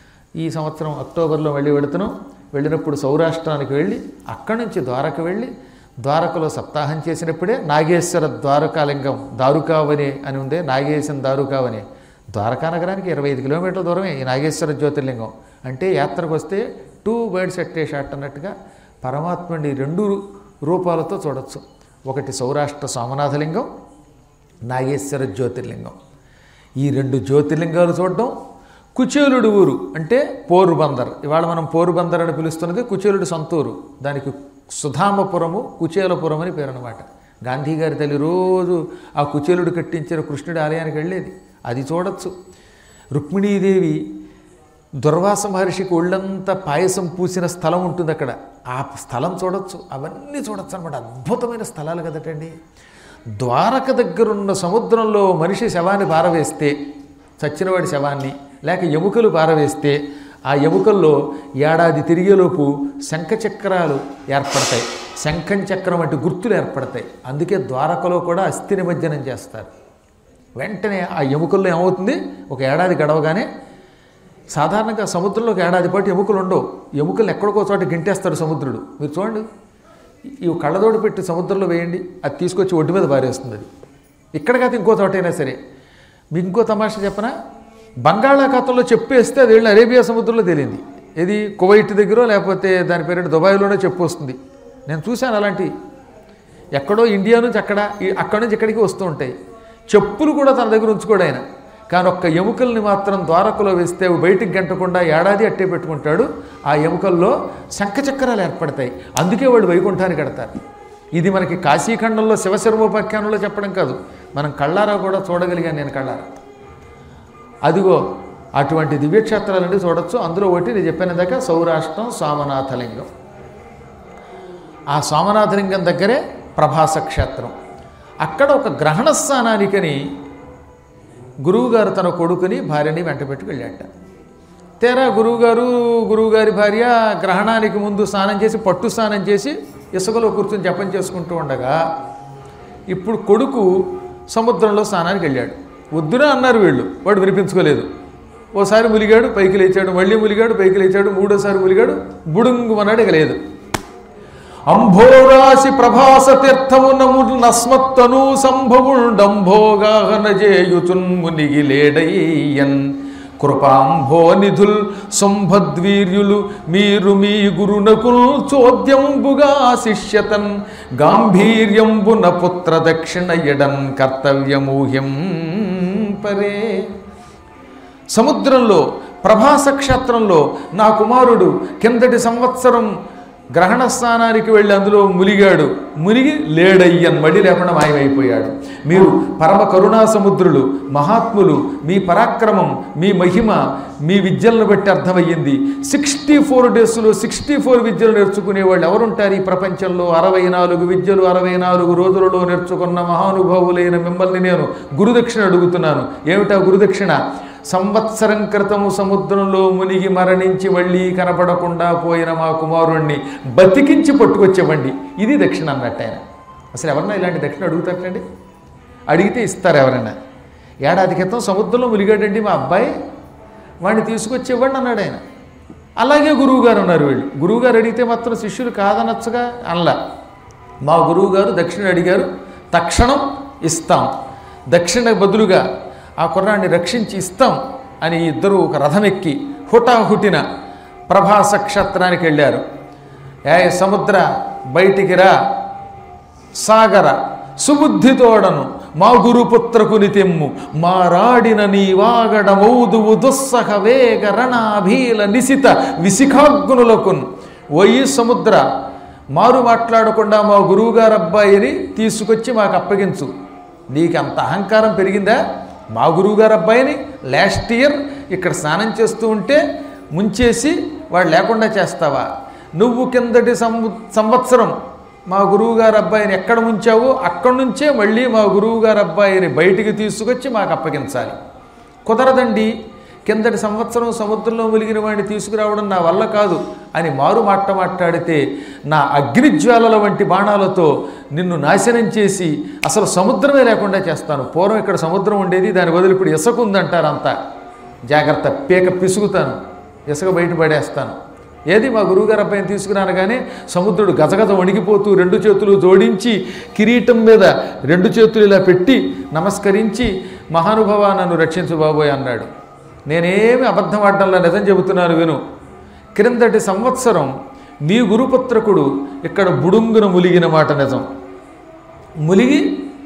ఈ సంవత్సరం అక్టోబర్లో మళ్ళీ వెళుతున్నాం వెళ్ళినప్పుడు సౌరాష్ట్రానికి వెళ్ళి అక్కడి నుంచి ద్వారక వెళ్ళి ద్వారకలో సప్తాహం చేసినప్పుడే నాగేశ్వర ద్వారకాలింగం దారుకావని అని ఉందే నాగేశం దారుకావని ద్వారకా నగరానికి ఇరవై ఐదు కిలోమీటర్ల దూరమే ఈ నాగేశ్వర జ్యోతిర్లింగం అంటే యాత్రకు వస్తే టూ బర్డ్స్ ఎట్టే షాట్ అన్నట్టుగా పరమాత్ముడి రెండు రూపాలతో చూడొచ్చు ఒకటి సౌరాష్ట్ర సోమనాథలింగం నాగేశ్వర జ్యోతిర్లింగం ఈ రెండు జ్యోతిర్లింగాలు చూడడం కుచేలుడు ఊరు అంటే పోరుబందర్ ఇవాళ మనం పోరుబందర్ అని పిలుస్తున్నది కుచేలుడి సొంతూరు దానికి సుధామపురము కుచేలపురం అని పేరు అనమాట గాంధీ గారి తల్లి రోజు ఆ కుచేలుడు కట్టించిన కృష్ణుడి ఆలయానికి వెళ్ళేది అది చూడొచ్చు రుక్మిణీదేవి దుర్వాస మహర్షికి ఒళ్ళంతా పాయసం పూసిన స్థలం ఉంటుంది అక్కడ ఆ స్థలం చూడొచ్చు అవన్నీ చూడొచ్చు అనమాట అద్భుతమైన స్థలాలు కదటండి ద్వారక దగ్గరున్న సముద్రంలో మనిషి శవాన్ని పారవేస్తే చచ్చినవాడి శవాన్ని లేక ఎముకలు పారవేస్తే ఆ ఎముకల్లో ఏడాది తిరిగేలోపు శంఖచక్రాలు ఏర్పడతాయి శంఖం చక్రం వంటి గుర్తులు ఏర్పడతాయి అందుకే ద్వారకలో కూడా అస్థి నిమజ్జనం చేస్తారు వెంటనే ఆ ఎముకల్లో ఏమవుతుంది ఒక ఏడాది గడవగానే సాధారణంగా సముద్రంలో ఒక ఏడాది పాటు ఎముకలు ఉండవు ఎముకలు ఎక్కడికో చోట గింటేస్తాడు సముద్రుడు మీరు చూడండి ఇవి కళ్ళదోడు పెట్టి సముద్రంలో వేయండి అది తీసుకొచ్చి ఒడ్డు మీద పారేస్తుంది అది ఇక్కడ కాదు ఇంకో చోటైనా సరే మీకు ఇంకో తమాషా చెప్పనా బంగాళాఖాతంలో చెప్పేస్తే అది వెళ్ళి అరేబియా సముద్రంలో తేలింది ఇది కువైట్ దగ్గర లేకపోతే దాని పేరు దుబాయ్లోనే చెప్పు వస్తుంది నేను చూశాను అలాంటి ఎక్కడో ఇండియా నుంచి అక్కడ ఈ- అక్కడి నుంచి ఇక్కడికి వస్తూ ఉంటాయి చెప్పులు కూడా తన దగ్గర ఉంచుకోడు ఆయన కానీ ఒక్క ఎముకల్ని మాత్రం ద్వారకలో వేస్తే అవి బయటికి గంటకుండా ఏడాది అట్టే పెట్టుకుంటాడు ఆ ఎముకల్లో శంఖచక్రాలు ఏర్పడతాయి అందుకే వాళ్ళు వైకుంఠానికి కడతారు ఇది మనకి కాశీఖండంలో శివశర్మోపాఖ్యానంలో చెప్పడం కాదు మనం కళ్ళారా కూడా చూడగలిగాను నేను కళ్ళారా అదిగో అటువంటి దివ్యక్షేత్రాలన్నీ చూడొచ్చు అందులో ఒకటి నేను చెప్పిన దాకా సౌరాష్ట్రం సోమనాథలింగం ఆ సోమనాథలింగం దగ్గరే ప్రభాస క్షేత్రం అక్కడ ఒక గ్రహణ స్థానానికని గురువుగారు తన కొడుకుని భార్యని వెంట పెట్టుకు వెళ్ళాట తీరా గురువుగారు గురువుగారి భార్య గ్రహణానికి ముందు స్నానం చేసి పట్టు స్నానం చేసి ఇసుకలో కూర్చొని జపం చేసుకుంటూ ఉండగా ఇప్పుడు కొడుకు సముద్రంలో స్నానానికి వెళ్ళాడు వద్దురా అన్నారు వీళ్ళు వాడు వినిపించుకోలేదు ఓసారి ములిగాడు పైకి లేచాడు మళ్ళీ ములిగాడు పైకి లేచాడు మూడోసారి ములిగాడు బుడుంగు అన్నాడు ఇక లేదు అంభోరాశి ప్రభాస తీర్థమునము నస్మత్తను సంభవుండంభోగాహన చేయుచున్ మునిగి లేడయ్యన్ కృపాంభో నిధుల్ సంభద్వీర్యులు మీరు మీ గురునకుల్ చోద్యంబుగా శిష్యతన్ గాంభీర్యంబున పుత్ర దక్షిణ ఎడన్ కర్తవ్యమూహ్యం పరే సముద్రంలో ప్రభాస క్షేత్రంలో నా కుమారుడు కిందటి సంవత్సరం గ్రహణ స్నానానికి వెళ్ళి అందులో మునిగాడు మునిగి లేడయ్యన్ మడి లేకుండా మాయమైపోయాడు మీరు పరమ కరుణా సముద్రులు మహాత్ములు మీ పరాక్రమం మీ మహిమ మీ విద్యలను బట్టి అర్థమయ్యింది సిక్స్టీ ఫోర్ డేస్లో సిక్స్టీ ఫోర్ విద్యలు నేర్చుకునే వాళ్ళు ఎవరుంటారు ఈ ప్రపంచంలో అరవై నాలుగు విద్యలు అరవై నాలుగు రోజులలో నేర్చుకున్న మహానుభావులైన మిమ్మల్ని నేను గురుదక్షిణ అడుగుతున్నాను ఏమిటా గురుదక్షిణ సంవత్సరం క్రితము సముద్రంలో మునిగి మరణించి మళ్ళీ కనపడకుండా పోయిన మా కుమారుణ్ణి బతికించి పట్టుకొచ్చేవండి ఇది దక్షిణ అన్నట్టు ఆయన అసలు ఎవరన్నా ఇలాంటి దక్షిణ అడుగుతారండి అడిగితే ఇస్తారు ఎవరైనా ఏడాది క్రితం సముద్రంలో మునిగాడండి మా అబ్బాయి వాడిని తీసుకొచ్చేవాడిని అన్నాడు ఆయన అలాగే గురువుగారు ఉన్నారు వీళ్ళు గురువుగారు అడిగితే మాత్రం శిష్యులు కాదనొచ్చుగా అనలా మా గురువుగారు దక్షిణ అడిగారు తక్షణం ఇస్తాం దక్షిణ బదులుగా ఆ కుర్రాన్ని రక్షించి ఇస్తాం అని ఇద్దరు ఒక రథం ఎక్కి హుటాహుటిన ప్రభాస క్షేత్రానికి వెళ్ళారు ఏ సముద్ర బయటికి రా సాగర సుబుద్ధితోడను మా గురుపుత్రకుని తెమ్ము మారాడిన నీ వాగడ మౌదువు దుస్సహ వేగ రణాభీల నిశిత విశిఖాగ్నులకున్ ఓయి సముద్ర మారు మాట్లాడకుండా మా గురువుగారు అబ్బాయిని తీసుకొచ్చి మాకు అప్పగించు నీకు అంత అహంకారం పెరిగిందా మా గురువుగారు అబ్బాయిని లాస్ట్ ఇయర్ ఇక్కడ స్నానం చేస్తూ ఉంటే ముంచేసి వాడు లేకుండా చేస్తావా నువ్వు కిందటి సంవ సంవత్సరం మా గురువుగారు అబ్బాయిని ఎక్కడ ముంచావో అక్కడి నుంచే మళ్ళీ మా గురువుగారు అబ్బాయిని బయటికి తీసుకొచ్చి మాకు అప్పగించాలి కుదరదండి కిందటి సంవత్సరం సముద్రంలో ములిగిన వాడిని తీసుకురావడం నా వల్ల కాదు అని మారు మాట మాట్లాడితే నా అగ్నిజ్వాలల వంటి బాణాలతో నిన్ను నాశనం చేసి అసలు సముద్రమే లేకుండా చేస్తాను పూర్వం ఇక్కడ సముద్రం ఉండేది దాని బదులు ఇప్పుడు ఇసుక ఉందంటారు అంతా జాగ్రత్త పీక పిసుగుతాను ఇసుక బయట పడేస్తాను ఏది మా గురువుగారు అబ్బాయిని తీసుకురాను కానీ సముద్రుడు గజగజ వణిగిపోతూ రెండు చేతులు జోడించి కిరీటం మీద రెండు చేతులు ఇలా పెట్టి నమస్కరించి మహానుభవ నన్ను రక్షించు బాబోయ్ అన్నాడు నేనేమి అబద్ధం ఆడడంలో నిజం చెబుతున్నాను విను క్రిందటి సంవత్సరం మీ గురుపుత్రకుడు ఇక్కడ బుడుంగున ములిగిన మాట నిజం ములిగి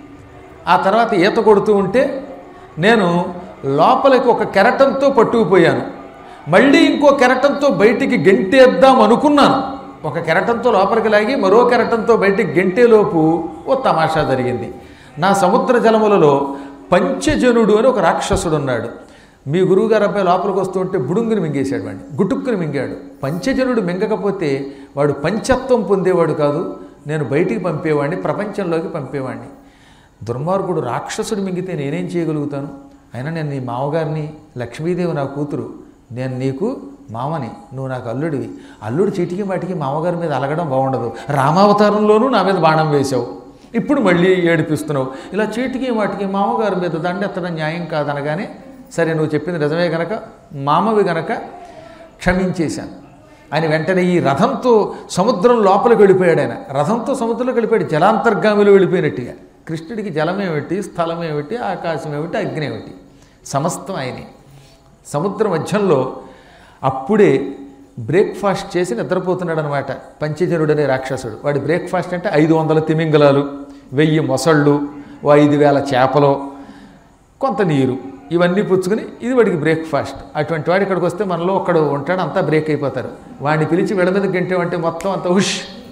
ఆ తర్వాత ఈత కొడుతూ ఉంటే నేను లోపలికి ఒక కెరటంతో పట్టుకుపోయాను మళ్ళీ ఇంకో కెరటంతో బయటికి గెంటేద్దాం అనుకున్నాను ఒక కెరటంతో లోపలికి లాగి మరో కెరటంతో బయటికి గెంటేలోపు ఓ తమాషా జరిగింది నా సముద్ర జలములలో పంచజనుడు అని ఒక రాక్షసుడు ఉన్నాడు మీ గురువుగారు అబ్బాయి లోపలికి వస్తూ ఉంటే బుడుంగుని మింగేశాడు వాడిని గుటుక్కుని మింగాడు పంచజనుడు మింగకపోతే వాడు పంచత్వం పొందేవాడు కాదు నేను బయటికి పంపేవాడిని ప్రపంచంలోకి పంపేవాడిని దుర్మార్గుడు రాక్షసుడు మింగితే నేనేం చేయగలుగుతాను అయినా నేను నీ మామగారిని లక్ష్మీదేవి నా కూతురు నేను నీకు మామని నువ్వు నాకు అల్లుడివి అల్లుడు చీటికి మాటికి మామగారి మీద అలగడం బాగుండదు రామావతారంలోనూ నా మీద బాణం వేశావు ఇప్పుడు మళ్ళీ ఏడిపిస్తున్నావు ఇలా చీటికి వాటికి మామగారి మీద దండెత్తడం న్యాయం కాదనగానే సరే నువ్వు చెప్పింది నిజమే గనక మామవి గనక క్షమించేశాను ఆయన వెంటనే ఈ రథంతో సముద్రం లోపలికి వెళ్ళిపోయాడు ఆయన రథంతో సముద్రంలోకి వెళ్ళిపోయాడు జలాంతర్గామిలో వెళ్ళిపోయినట్టుగా కృష్ణుడికి జలమేమిటి స్థలమేమిటి ఆకాశం ఏమిటి అగ్ని ఏమిటి సమస్తం ఆయనే సముద్ర మధ్యంలో అప్పుడే బ్రేక్ఫాస్ట్ చేసి నిద్రపోతున్నాడు అనమాట పంచజనుడు అనే రాక్షసుడు వాడి బ్రేక్ఫాస్ట్ అంటే ఐదు వందల తిమింగలాలు వెయ్యి మొసళ్ళు ఓ ఐదు వేల చేపలు కొంత నీరు ఇవన్నీ పుచ్చుకుని ఇది వాడికి బ్రేక్ఫాస్ట్ అటువంటి వాడు ఇక్కడికి వస్తే మనలో ఒక్కడు ఉంటాడు అంతా బ్రేక్ అయిపోతారు వాడిని పిలిచి విడ మీద గంటేమంటే మొత్తం అంత హుష్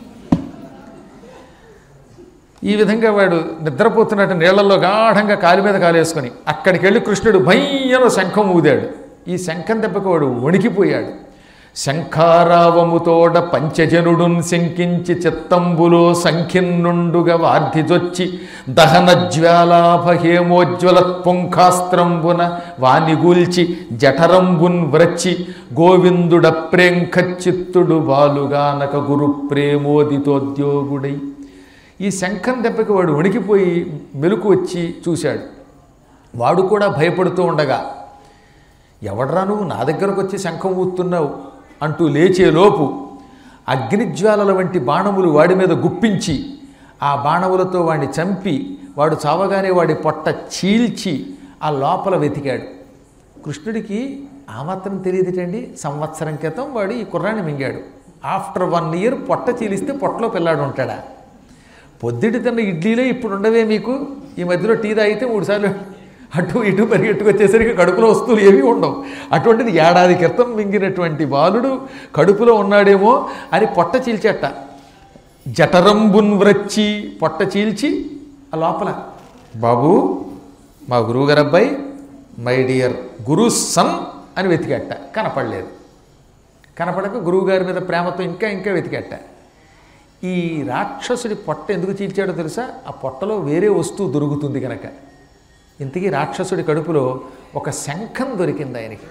ఈ విధంగా వాడు నిద్రపోతున్నట్టు నీళ్లలో గాఢంగా కాలు మీద కాలేసుకొని అక్కడికి వెళ్ళి కృష్ణుడు భయ్యను శంఖం ఊదాడు ఈ శంఖం దెబ్బకు వాడు వణికిపోయాడు శంఖారావముతోడ పంచజనుడున్ శంకించి చిత్తంబులో సంఖ్యన్నుండుగా వార్ధిజొచ్చి దహన జ్వాలాభహేమోజ్వల పుంఖాస్త్రంబున వానిగూల్చి జఠరంబున్ వ్రచ్చి గోవిందుడ ప్రేంఖచిత్తుడు బాలుగానక గురు ప్రేమోదితోద్యోగుడై ఈ శంఖం దెబ్బకి వాడు వణికిపోయి మెలకు వచ్చి చూశాడు వాడు కూడా భయపడుతూ ఉండగా ఎవడ్రా నువ్వు నా దగ్గరకు వచ్చి శంఖం ఊతున్నావు అంటూ లేచేలోపు అగ్నిజ్వాలల వంటి బాణములు వాడి మీద గుప్పించి ఆ బాణములతో వాడిని చంపి వాడు చావగానే వాడి పొట్ట చీల్చి ఆ లోపల వెతికాడు కృష్ణుడికి ఆ మాత్రం తెలియదుటండి సంవత్సరం క్రితం వాడు ఈ కుర్రాన్ని మింగాడు ఆఫ్టర్ వన్ ఇయర్ పొట్ట చీలిస్తే పొట్టలో పిల్లాడు ఉంటాడా పొద్దుటి తిన్న ఇడ్లీలే ఇప్పుడు ఉండవే మీకు ఈ మధ్యలో టీ తాగితే మూడుసార్లు అటు ఇటు పరిగెట్టుకొచ్చేసరికి కడుపులో వస్తువులు ఏమీ ఉండవు అటువంటిది ఏడాది క్రితం మింగినటువంటి బాలుడు కడుపులో ఉన్నాడేమో అని పొట్ట చీల్చేట జఠరంబున్ వ్రచ్చి పొట్ట చీల్చి ఆ లోపల బాబు మా గురువుగారు అబ్బాయి మై డియర్ గురు సన్ అని వెతికట్ట కనపడలేదు కనపడక గురువుగారి మీద ప్రేమతో ఇంకా ఇంకా వెతికట్ట ఈ రాక్షసుడి పొట్ట ఎందుకు చీల్చాడో తెలుసా ఆ పొట్టలో వేరే వస్తువు దొరుకుతుంది కనుక ఇంతకీ రాక్షసుడి కడుపులో ఒక శంఖం దొరికింది ఆయనకి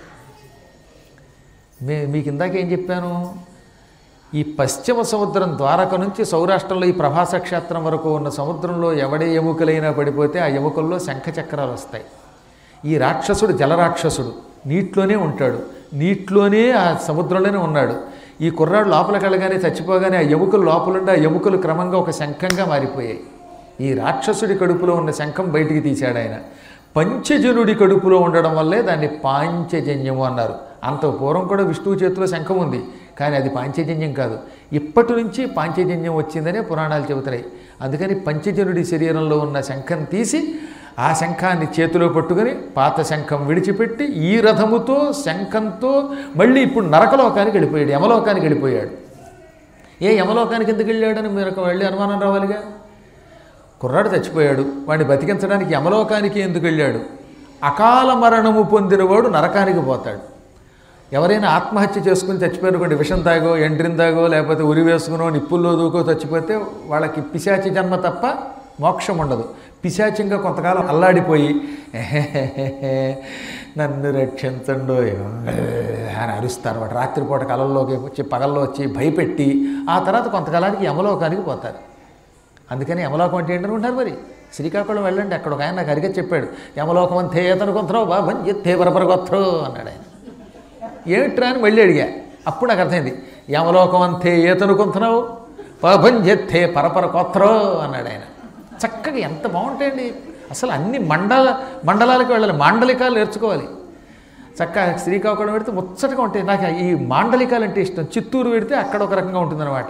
మే మీకు ఇందాక ఏం చెప్పాను ఈ పశ్చిమ సముద్రం ద్వారక నుంచి సౌరాష్ట్రంలో ఈ ప్రభాస క్షేత్రం వరకు ఉన్న సముద్రంలో ఎవడే ఎముకలైనా పడిపోతే ఆ ఎముకల్లో శంఖ చక్రాలు వస్తాయి ఈ రాక్షసుడు జలరాక్షసుడు నీటిలోనే ఉంటాడు నీటిలోనే ఆ సముద్రంలోనే ఉన్నాడు ఈ కుర్రాడు లోపలికి వెళ్ళగానే చచ్చిపోగానే ఆ ఎముకలు లోపలుండి ఆ ఎముకలు క్రమంగా ఒక శంఖంగా మారిపోయాయి ఈ రాక్షసుడి కడుపులో ఉన్న శంఖం బయటికి తీశాడు ఆయన పంచజనుడి కడుపులో ఉండడం వల్లే దాన్ని పాంచజన్యము అన్నారు అంత పూర్వం కూడా విష్ణువు చేతిలో శంఖం ఉంది కానీ అది పాంచజన్యం కాదు ఇప్పటి నుంచి పాంచజన్యం వచ్చిందనే పురాణాలు చెబుతున్నాయి అందుకని పంచజనుడి శరీరంలో ఉన్న శంఖం తీసి ఆ శంఖాన్ని చేతిలో పట్టుకొని పాత శంఖం విడిచిపెట్టి ఈ రథముతో శంఖంతో మళ్ళీ ఇప్పుడు నరకలోకానికి వెళ్ళిపోయాడు యమలోకానికి వెళ్ళిపోయాడు ఏ యమలోకానికి ఎందుకు వెళ్ళాడని మీరు వెళ్ళి అనుమానం రావాలిగా కుర్రాడు చచ్చిపోయాడు వాడిని బతికించడానికి యమలోకానికి ఎందుకు వెళ్ళాడు అకాల మరణము పొందినవాడు నరకానికి పోతాడు ఎవరైనా ఆత్మహత్య చేసుకుని చచ్చిపోయినటువంటి విషం తాగో ఎండ్రిన్ తాగో లేకపోతే ఉరి వేసుకునో నిప్పుల్లో దూకో చచ్చిపోతే వాళ్ళకి పిశాచి జన్మ తప్ప మోక్షం ఉండదు పిశాచంగా కొంతకాలం అల్లాడిపోయి "ఎహెహెహెహె, నన్ను రక్షించండు అని అరుస్తారు వాడు రాత్రిపూట కలల్లోకి వచ్చి పగల్లో వచ్చి భయపెట్టి ఆ తర్వాత కొంతకాలానికి యమలోకానికి పోతారు అందుకని యమలోకం అంటే ఏంటనుకుంటారు మరి శ్రీకాకుళం వెళ్ళండి అక్కడ ఒక ఆయన నాకు అరిగే చెప్పాడు యమలోకం అంతే ఏతను కొంతరావు బాబన్ ఎత్తే పరపర కొత్తరు అన్నాడు ఆయన ఏమిట్రా అని మళ్ళీ అడిగా అప్పుడు నాకు అర్థమైంది యమలోకం అంతే ఏతను కొంతరావు పాపం చెత్తే పరపర కొత్తరో అన్నాడు ఆయన చక్కగా ఎంత బాగుంటాయండి అసలు అన్ని మండల మండలాలకు వెళ్ళాలి మాండలికాలు నేర్చుకోవాలి చక్కగా శ్రీకాకుళం పెడితే ముచ్చటగా ఉంటాయి నాకు ఈ మాండలికాలు అంటే ఇష్టం చిత్తూరు పెడితే అక్కడ ఒక రకంగా ఉంటుందన్నమాట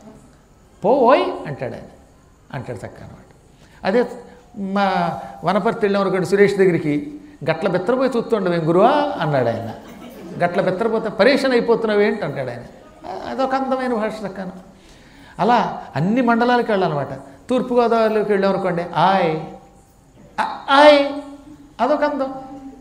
పోయ్ అంటాడు ఆయన అంటాడు చక్క అనమాట అదే మా వనపర్తి వెళ్ళాం అనుకోండి సురేష్ దగ్గరికి గట్ల బెత్తరపోయి చూస్తుండవేం గురువా అన్నాడు ఆయన గట్ల బెత్తరపోతే పరేషన్ అయిపోతున్నావు ఏంటి అంటాడు ఆయన అదొక అందమైన భాష చక్కను అలా అన్ని మండలాలకు వెళ్ళాలన్నమాట తూర్పుగోదావరిలోకి వెళ్ళాం అనుకోండి ఆయ్ ఆ- ఆయ్ అదొక అందం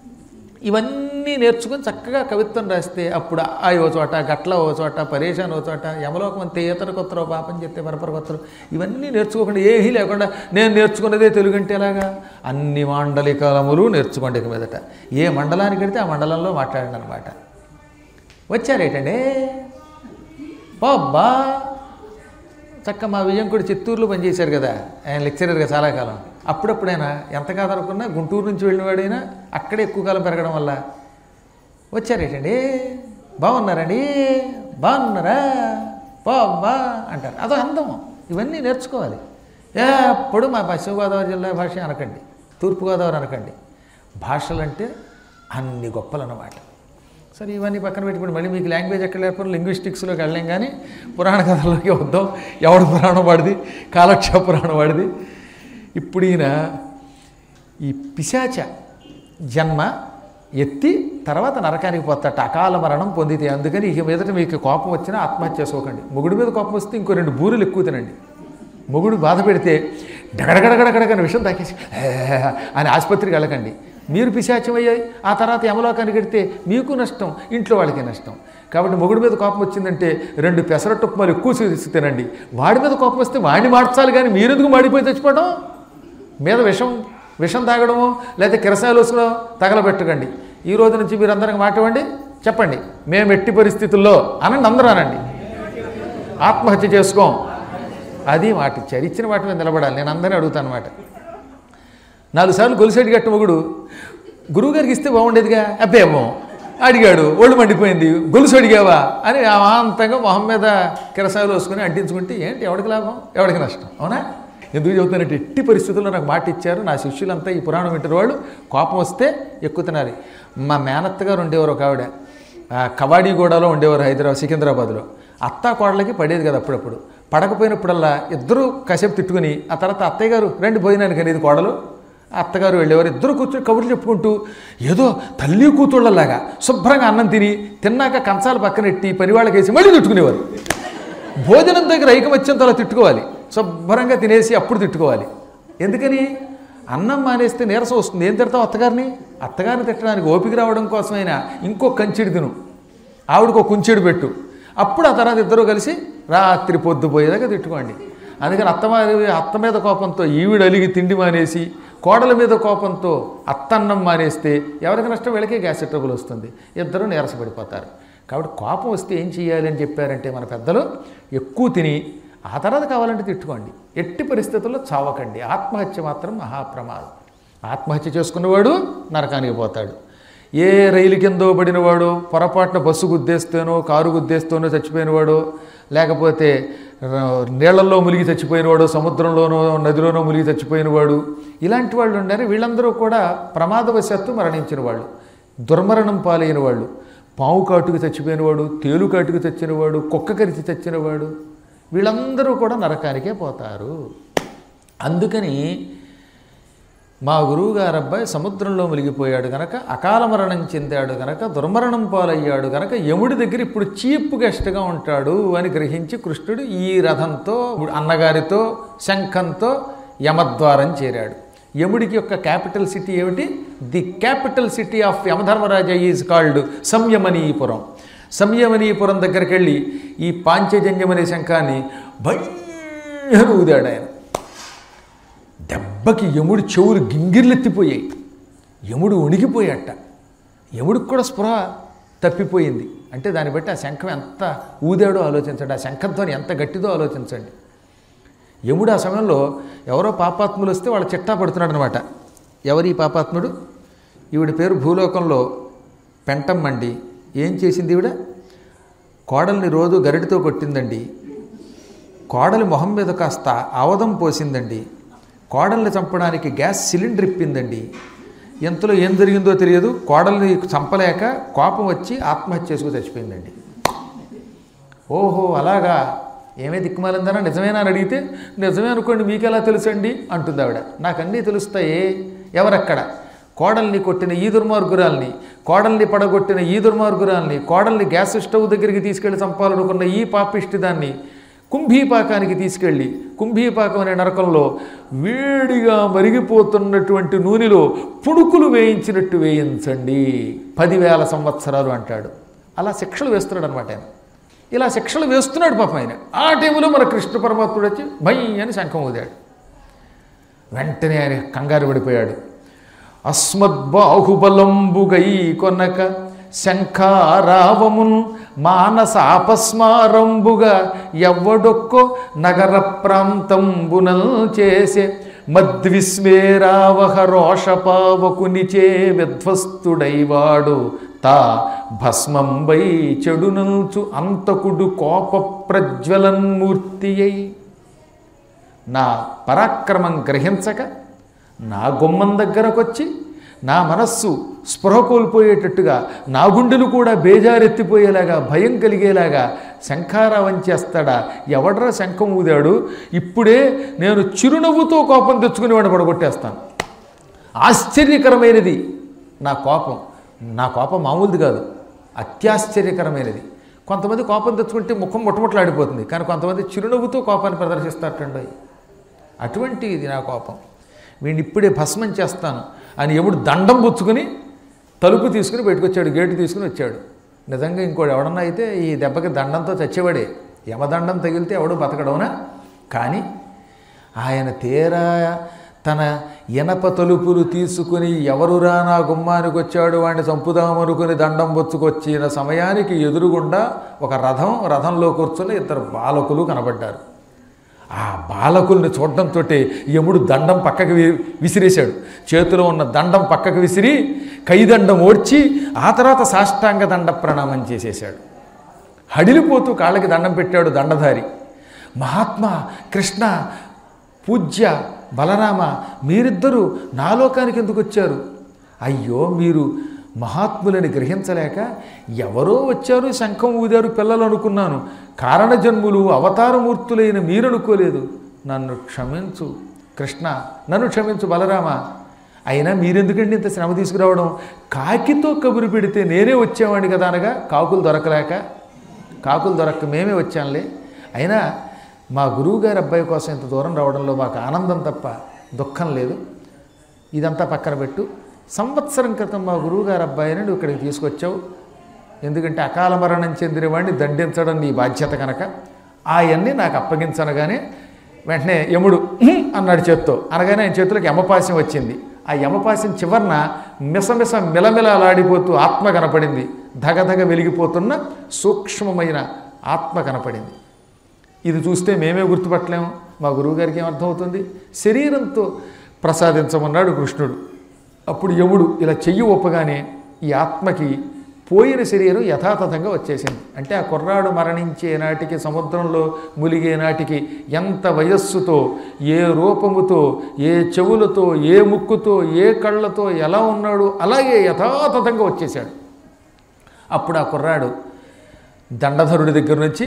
ఇవన్నీ నేర్చుకుని చక్కగా కవిత్వం రాస్తే అప్పుడు ఆ ఓ చోట గట్ల ఓ చోట పరేషాన్ ఓ చోట యమలోకం అంతే ఈతర కొత్తరో పాపం చెప్తే పరపర కొత్తరు ఇవన్నీ నేర్చుకోకుండా ఏమీ లేకుండా నేను నేర్చుకున్నదే తెలుగు అంటే ఎలాగా అన్ని మాండలికాలములు నేర్చుకోండి ఇక మీదట ఏ మండలానికి వెడితే ఆ మండలంలో మాట్లాడండి అనమాట వచ్చారేటండి బాబ్బా చక్క మా విజయంకుడు చిత్తూరులో పనిచేశారు కదా ఆయన లెక్చరర్గా చాలా కాలం అప్పుడప్పుడైనా ఎంత కాదనుకున్నా గుంటూరు నుంచి వెళ్ళినవాడైనా అక్కడే ఎక్కువ కాలం పెరగడం వల్ల వచ్చారేటండి బాగున్నారండి బాగున్నారా బామ్మా అంటారు అదో అందం ఇవన్నీ నేర్చుకోవాలి ఎప్పుడు మా పశ్చిమ గోదావరి జిల్లా భాష అనకండి తూర్పుగోదావరి అనకండి భాషలంటే అన్ని గొప్పలు అన్నమాట సరే ఇవన్నీ పక్కన పెట్టుకుని మళ్ళీ మీకు లాంగ్వేజ్ ఎక్కడ లేకపోతే లింగ్విస్టిక్స్లోకి వెళ్ళాం కానీ పురాణ కథల్లోకి వద్దాం ఎవడు పురాణం వాడిది కాలక్షేప పురాణం వాడిది ఇప్పుడు ఈయన ఈ పిశాచ జన్మ ఎత్తి తర్వాత నరకానికి పోతాట అకాల మరణం పొందితే అందుకని ఇక మీదట మీకు కోపం వచ్చినా ఆత్మహత్య చేసుకోకండి మొగుడు మీద కోపం వస్తే ఇంకో రెండు బూరెలు ఎక్కువ తినండి మొగుడు బాధ పెడితే డగడగడగడగడగని విషయం తాకేసి "ఏ" అని ఆసుపత్రికి వెళ్ళకండి మీరు పిశాచం అయ్యాయి ఆ తర్వాత యమలోకానికి వెడితే మీకు నష్టం ఇంట్లో వాళ్ళకి నష్టం కాబట్టి మొగుడు మీద కోపం వచ్చిందంటే రెండు పెసరట్టు ఉప్మాలు ఎక్కువ చేసి తినండి వాడి మీద కోపం వస్తే వాడిని మార్చాలి కానీ మీరెందుకు మాడిపోయి తెచ్చిపోవడం మీద విషం విషం తాగడము లేదా కిరసాయలు వసుకునో తగలబెట్టకండి ఈ రోజు నుంచి మీరు అందరికి మాట ఇవ్వండి చెప్పండి మేము ఎట్టి పరిస్థితుల్లో అనండి అందరూ అనండి ఆత్మహత్య చేసుకోం అది మాట ఇచ్చారు ఇచ్చిన మాట మీద నిలబడాలి నేను అందరినీ అడుగుతాను అనమాట నాలుగు సార్లు గొలుసేటి గట్టు మొగుడు గురువుగారికి ఇస్తే బాగుండేదిగా అబ్బేమో అడిగాడు ఒళ్ళు మండిపోయింది గొలుసు అడిగావా అని అమాంతంగా మొహం మీద కిరసాలు వేసుకుని అంటించుకుంటే ఏంటి ఎవడికి లాభం ఎవడికి నష్టం అవునా ఎందుకు చెబుతానంటే ఎట్టి పరిస్థితుల్లో నాకు మాట ఇచ్చారు నా శిష్యులంతా ఈ పురాణం వింటున్న వాళ్ళు కోపం వస్తే ఎక్కువ తినాలి మా మేనత్త గారు ఉండేవారు ఒక ఆవిడ ఆ, కవాడిగూడలో ఉండేవారు హైదరాబాద్ సికింద్రాబాద్లో అత్తా కోడలకి పడేది కదా అప్పుడప్పుడు పడకపోయినప్పుడల్లా ఇద్దరు కాసేపు తిట్టుకుని ఆ తర్వాత అత్తయ్య గారు రెండు భోజనానికి అనేది కోడలు ఆ అత్తగారు వెళ్ళేవారు ఇద్దరు కూర్చొని కబుర్లు చెప్పుకుంటూ ఏదో తల్లి కూతుళ్ళలాగా శుభ్రంగా అన్నం తిని తిన్నాక కంచాలు పక్కనెట్టి పనివాళ్ళకి వేసి మళ్ళీ తిట్టుకునేవారు భోజనం దగ్గర ఐకమత్యంతో అలా తిట్టుకోవాలి శుభ్రంగా తినేసి అప్పుడు తిట్టుకోవాలి ఎందుకని అన్నం మానేస్తే నీరసం వస్తుంది ఏం తిడతావు అత్తగారిని అత్తగారిని తిట్టడానికి ఓపిక రావడం కోసమైనా ఇంకో కంచెడు తిను ఆవిడకు ఒక కుంచెడు పెట్టు అప్పుడు ఆ తర్వాత ఇద్దరు కలిసి రాత్రి పొద్దు పోయేదాకా తిట్టుకోండి అందుకని అత్తమారి అత్త మీద కోపంతో ఈవిడ అలిగి తిండి మానేసి కోడల మీద కోపంతో అత్తన్నం మానేస్తే ఎవరికి నష్టం వీళ్ళకే గ్యాస్ ట్రబుల్ వస్తుంది ఇద్దరు నీరసపడిపోతారు కాబట్టి కోపం వస్తే ఏం చేయాలి అని చెప్పారంటే మన పెద్దలు ఎక్కువ తిని ఆ తర్వాత కావాలంటే తిట్టుకోండి ఎట్టి పరిస్థితుల్లో చావకండి ఆత్మహత్య మాత్రం మహాప్రమాదం ఆత్మహత్య చేసుకున్నవాడు నరకానికి పోతాడు ఏ రైలు కిందో పడినవాడు పొరపాటున బస్సు గుద్దేస్తేనో కారు గుద్దేస్తేనో చచ్చిపోయినవాడు లేకపోతే ఆ, నీళ్లలో మునిగి చచ్చిపోయినవాడు సముద్రంలోనో నదిలోనో మునిగి చచ్చిపోయినవాడు ఇలాంటి వాళ్ళు ఉన్నారు వీళ్ళందరూ కూడా ప్రమాదవశాత్తు మరణించిన వాళ్ళు దుర్మరణం పాలైన వాళ్ళు పావు కాటుకు చచ్చిపోయినవాడు తేలు కాటుకు చచ్చినవాడు కుక్క కరిచి చచ్చినవాడు వీళ్ళందరూ కూడా నరకానికే పోతారు అందుకని మా గురువు గారు అబ్బాయి సముద్రంలో మునిగిపోయాడు గనక అకాల మరణం చెందాడు గనక దుర్మరణం పాలయ్యాడు గనక యముడి దగ్గర ఇప్పుడు చీప్ గెస్ట్గా ఉంటాడు అని గ్రహించి కృష్ణుడు ఈ రథంతో అన్నగారితో శంఖంతో యమద్వారం చేరాడు యముడికి యొక్క క్యాపిటల్ సిటీ ఏమిటి the capital city of Yamadharmaraja is called Samyamanipuram Samyamanipuram దగ్గరికి వెళ్ళి ఈ పాంచజన్యం అనే శంఖాన్ని భయ్యను ఊదాడు ఆయన దెబ్బకి యముడు చెవులు గింగిర్లెత్తిపోయాయి యముడు వణికిపోయాట యముడికి కూడా స్పృహ తప్పిపోయింది అంటే దాన్ని బట్టి ఆ శంఖం ఎంత ఊదాడో ఆలోచించండి ఆ శంఖధ్వని ఎంత గట్టిదో ఆలోచించండి యముడు ఆ సమయంలో ఎవరో పాపాత్ములు వస్తే వాళ్ళ చిట్టా పడుతున్నాడు అనమాట ఎవరి పాపాత్ముడు ఈవిడ పేరు భూలోకంలో పెంటమ్మండి ఏం చేసింది ఈవిడ కోడల్ని రోజు గరిటితో కొట్టిందండి కోడలి మొహం మీద కాస్త ఆవదం పోసిందండి కోడల్ని చంపడానికి గ్యాస్ సిలిండర్ ఇప్పిందండి ఎంతలో ఏం జరిగిందో తెలియదు కోడల్ని చంపలేక కోపం వచ్చి ఆత్మహత్య చేసుకు చచ్చిపోయిందండి ఓహో అలాగా ఏమే దిక్కుమాలిందనా నిజమేనా అని అడిగితే నిజమే అనుకోండి మీకెలా తెలుసండి అంటుంది ఆవిడ నాకు అన్నీ తెలుస్తాయే ఎవరక్కడ కోడల్ని కొట్టిన ఈ దుర్మార్గురాల్ని కోడల్ని పడగొట్టిన ఈ దుర్మార్గురాల్ని కోడల్ని గ్యాస్ స్టవ్ దగ్గరికి తీసుకెళ్లి చంపాలనుకున్న ఈ పాపిష్టి దాన్ని కుంభీపాకానికి తీసుకెళ్ళి కుంభీపాకం అనే నరకంలో వేడిగా మరిగిపోతున్నటువంటి నూనెలో పుణుకులు వేయించినట్టు వేయించండి పదివేల సంవత్సరాలు అంటాడు అలా శిక్షలు వేస్తున్నాడు అనమాట ఆయన ఇలా శిక్షలు వేస్తున్నాడు పాపం ఆయన ఆ టైంలో మన కృష్ణ పరమాత్ముడు వచ్చి భై అని శంఖం ఊదాడు వెంటనే ఆయన కంగారు పడిపోయాడు అస్మద్బాహుబలంబుగై కొనక శంఖారావమున్ మానసాపస్మారంబుగా ఎవ్వడొక్కో నగర ప్రాంతంబునల్ చేసే మద్విస్మేరావహ రోషపావకునిచే విధ్వస్తుడైవాడు తా భస్మంబై చెడునంచు అంతకుడు కోప ప్రజ్వలన్మూర్తి అయి నా పరాక్రమం గ్రహించక నా గుమ్మం దగ్గరకొచ్చి నా మనస్సు స్పృహ కోల్పోయేటట్టుగా నా గుండెలు కూడా బేజారెత్తిపోయేలాగా భయం కలిగేలాగా శంఖారావం చేస్తాడా ఎవడ్రా శంఖం ఊదాడు ఇప్పుడే నేను చిరునవ్వుతో కోపం తెచ్చుకుని వాడిని పడగొట్టేస్తాను ఆశ్చర్యకరమైనది నా కోపం నా కోపం మామూలుది కాదు అత్యాశ్చర్యకరమైనది కొంతమంది కోపం తెచ్చుకుంటే ముఖం ముట్టముట్టలాడిపోతుంది కానీ కొంతమంది చిరునవ్వుతో కోపాన్ని ప్రదర్శిస్తారటండి అటువంటి ఇది నా కోపం వీడిని ఇప్పుడే భస్మం చేస్తాను అని ఎప్పుడు దండం పుచ్చుకుని తలుపు తీసుకుని బయటకు వచ్చాడు గేటు తీసుకుని వచ్చాడు నిజంగా ఇంకోటి ఎవడన్నా అయితే ఈ దెబ్బకి దండంతో చచ్చేవాడే యమదండం తగిలితే ఎవడు బతకడవునా కానీ ఆయన తీరా తన ఇనప తలుపులు తీసుకుని ఎవరురా నా గుమ్మానికి వచ్చాడు వాడిని చంపుదామనుకుని దండం బొచ్చుకొచ్చిన సమయానికి ఎదురుగుండా ఒక రథం రథంలో కూర్చుని ఇద్దరు బాలకులు కనబడ్డారు ఆ బాలకుల్ని చూడడంతో యముడు దండం పక్కకి వి- విసిరేశాడు చేతిలో ఉన్న దండం పక్కకు విసిరి కైదండం ఓడ్చి ఆ తర్వాత సాష్టాంగ దండ ప్రణామం చేసేశాడు హడిలిపోతూ కాళ్ళకి దండం పెట్టాడు దండధారి మహాత్మా కృష్ణ పూజ్య బలరామ మీరిద్దరూ నా లోకానికి ఎందుకు వచ్చారు అయ్యో మీరు మహాత్ములని గ్రహించలేక ఎవరో వచ్చారు శంఖం ఊదారు పిల్లలు అనుకున్నాను కారణజన్ములు అవతారమూర్తులైన మీరనుకోలేదు నన్ను క్షమించు కృష్ణ నన్ను క్షమించు బలరామ అయినా మీరెందుకండి ఇంత శ్రమ తీసుకురావడం కాకితో కబురు పెడితే నేనే వచ్చేవాడిని కదా అనగా కాకులు దొరకలేక కాకులు దొరక్క మేమే వచ్చాంలే అయినా మా గురువుగారి అబ్బాయి కోసం ఇంత దూరం రావడంలో మాకు ఆనందం తప్ప దుఃఖం లేదు ఇదంతా పక్కన పెట్టు సంవత్సరం క్రితం మా గురువుగారి అబ్బాయిని నువ్వు ఇక్కడికి తీసుకొచ్చావు ఎందుకంటే అకాల మరణం చెందిన వాడిని దండించడం నీ బాధ్యత కనుక ఆయన్ని నాకు అప్పగించనగానే వెంటనే యముడు "ఉహ్" అన్నాడు చేత్తో అనగానే ఆయన చేతులకు యమపాశం వచ్చింది ఆ యమపాశం చివరన మిసమిస మిలమిలలాడిపోతూ ఆత్మ కనపడింది ధగధగ వెలిగిపోతున్న సూక్ష్మమైన ఆత్మ కనపడింది ఇది చూస్తే మేమే గుర్తుపట్టలేము మా గురువుగారికి ఏమర్థమవుతుంది శరీరంతో ప్రసాదించమన్నాడు కృష్ణుడు అప్పుడు యముడు ఇలా చెయ్యి ఒప్పగానే ఈ ఆత్మకి పోయిన శరీరం యథాతథంగా వచ్చేసింది అంటే ఆ కుర్రాడు మరణించే నాటికి సముద్రంలో ములిగే నాటికి ఎంత వయస్సుతో ఏ రూపముతో ఏ చెవులతో ఏ ముక్కుతో ఏ కళ్ళతో ఎలా ఉన్నాడు అలాగే యథాతథంగా వచ్చేసాడు అప్పుడు ఆ కుర్రాడు దండధరుడి దగ్గర నుంచి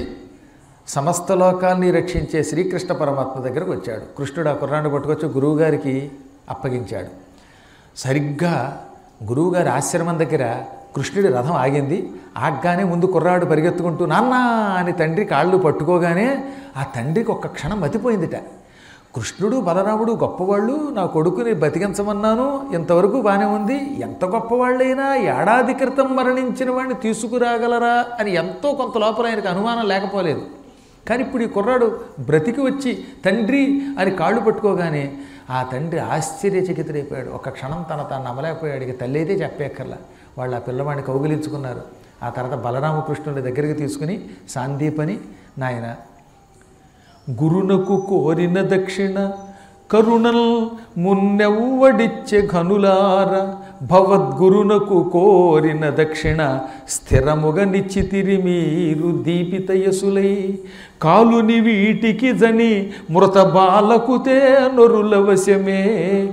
సమస్త లోకాల్ని రక్షించే శ్రీకృష్ణ పరమాత్మ దగ్గరకు వచ్చాడు కృష్ణుడు ఆ కుర్రాన్ని పట్టుకొచ్చి గురువుగారికి అప్పగించాడు సరిగ్గా గురువుగారి ఆశ్రమం దగ్గర కృష్ణుడి రథం ఆగింది ఆగ్గానే ముందు కుర్రాడు పరిగెత్తుకుంటూ నాన్న అని తండ్రి కాళ్ళు పట్టుకోగానే ఆ తండ్రికి ఒక్క క్షణం మతిపోయిందిట కృష్ణుడు బలరాముడు గొప్పవాళ్ళు నా కొడుకుని బతికించమన్నాను ఇంతవరకు బాగానే ఉంది ఎంత గొప్పవాళ్ళైనా ఏడాది క్రితం మరణించిన వాడిని తీసుకురాగలరా అని ఎంతో కొంత లోపల ఆయనకు అనుమానం లేకపోలేదు కానీ ఇప్పుడు ఈ కుర్రాడు బ్రతికి వచ్చి తండ్రి అని కాళ్ళు పట్టుకోగానే ఆ తండ్రి ఆశ్చర్యచకితుడైపోయాడు ఒక క్షణం తన తాను నమ్మలేకపోయాడు ఇక తల్లి అయితే చెప్పేక్కర్లా వాళ్ళు ఆ పిల్లవాడిని కౌగిలించుకున్నారు ఆ తర్వాత బలరామకృష్ణుని దగ్గరికి తీసుకుని సాందీపని నాయన గురునకు కోరిన దక్షిణ కరుణల్ మున్నెవ్వడిచ్చే ఘనులార భవద్గురునకు కోరిన దక్షిణ స్థిరముగ నిచ్చితిరి మీరు దీపితయసులై కాలుని వీటికి జని మృత బాలకుతే నొరుల వశమే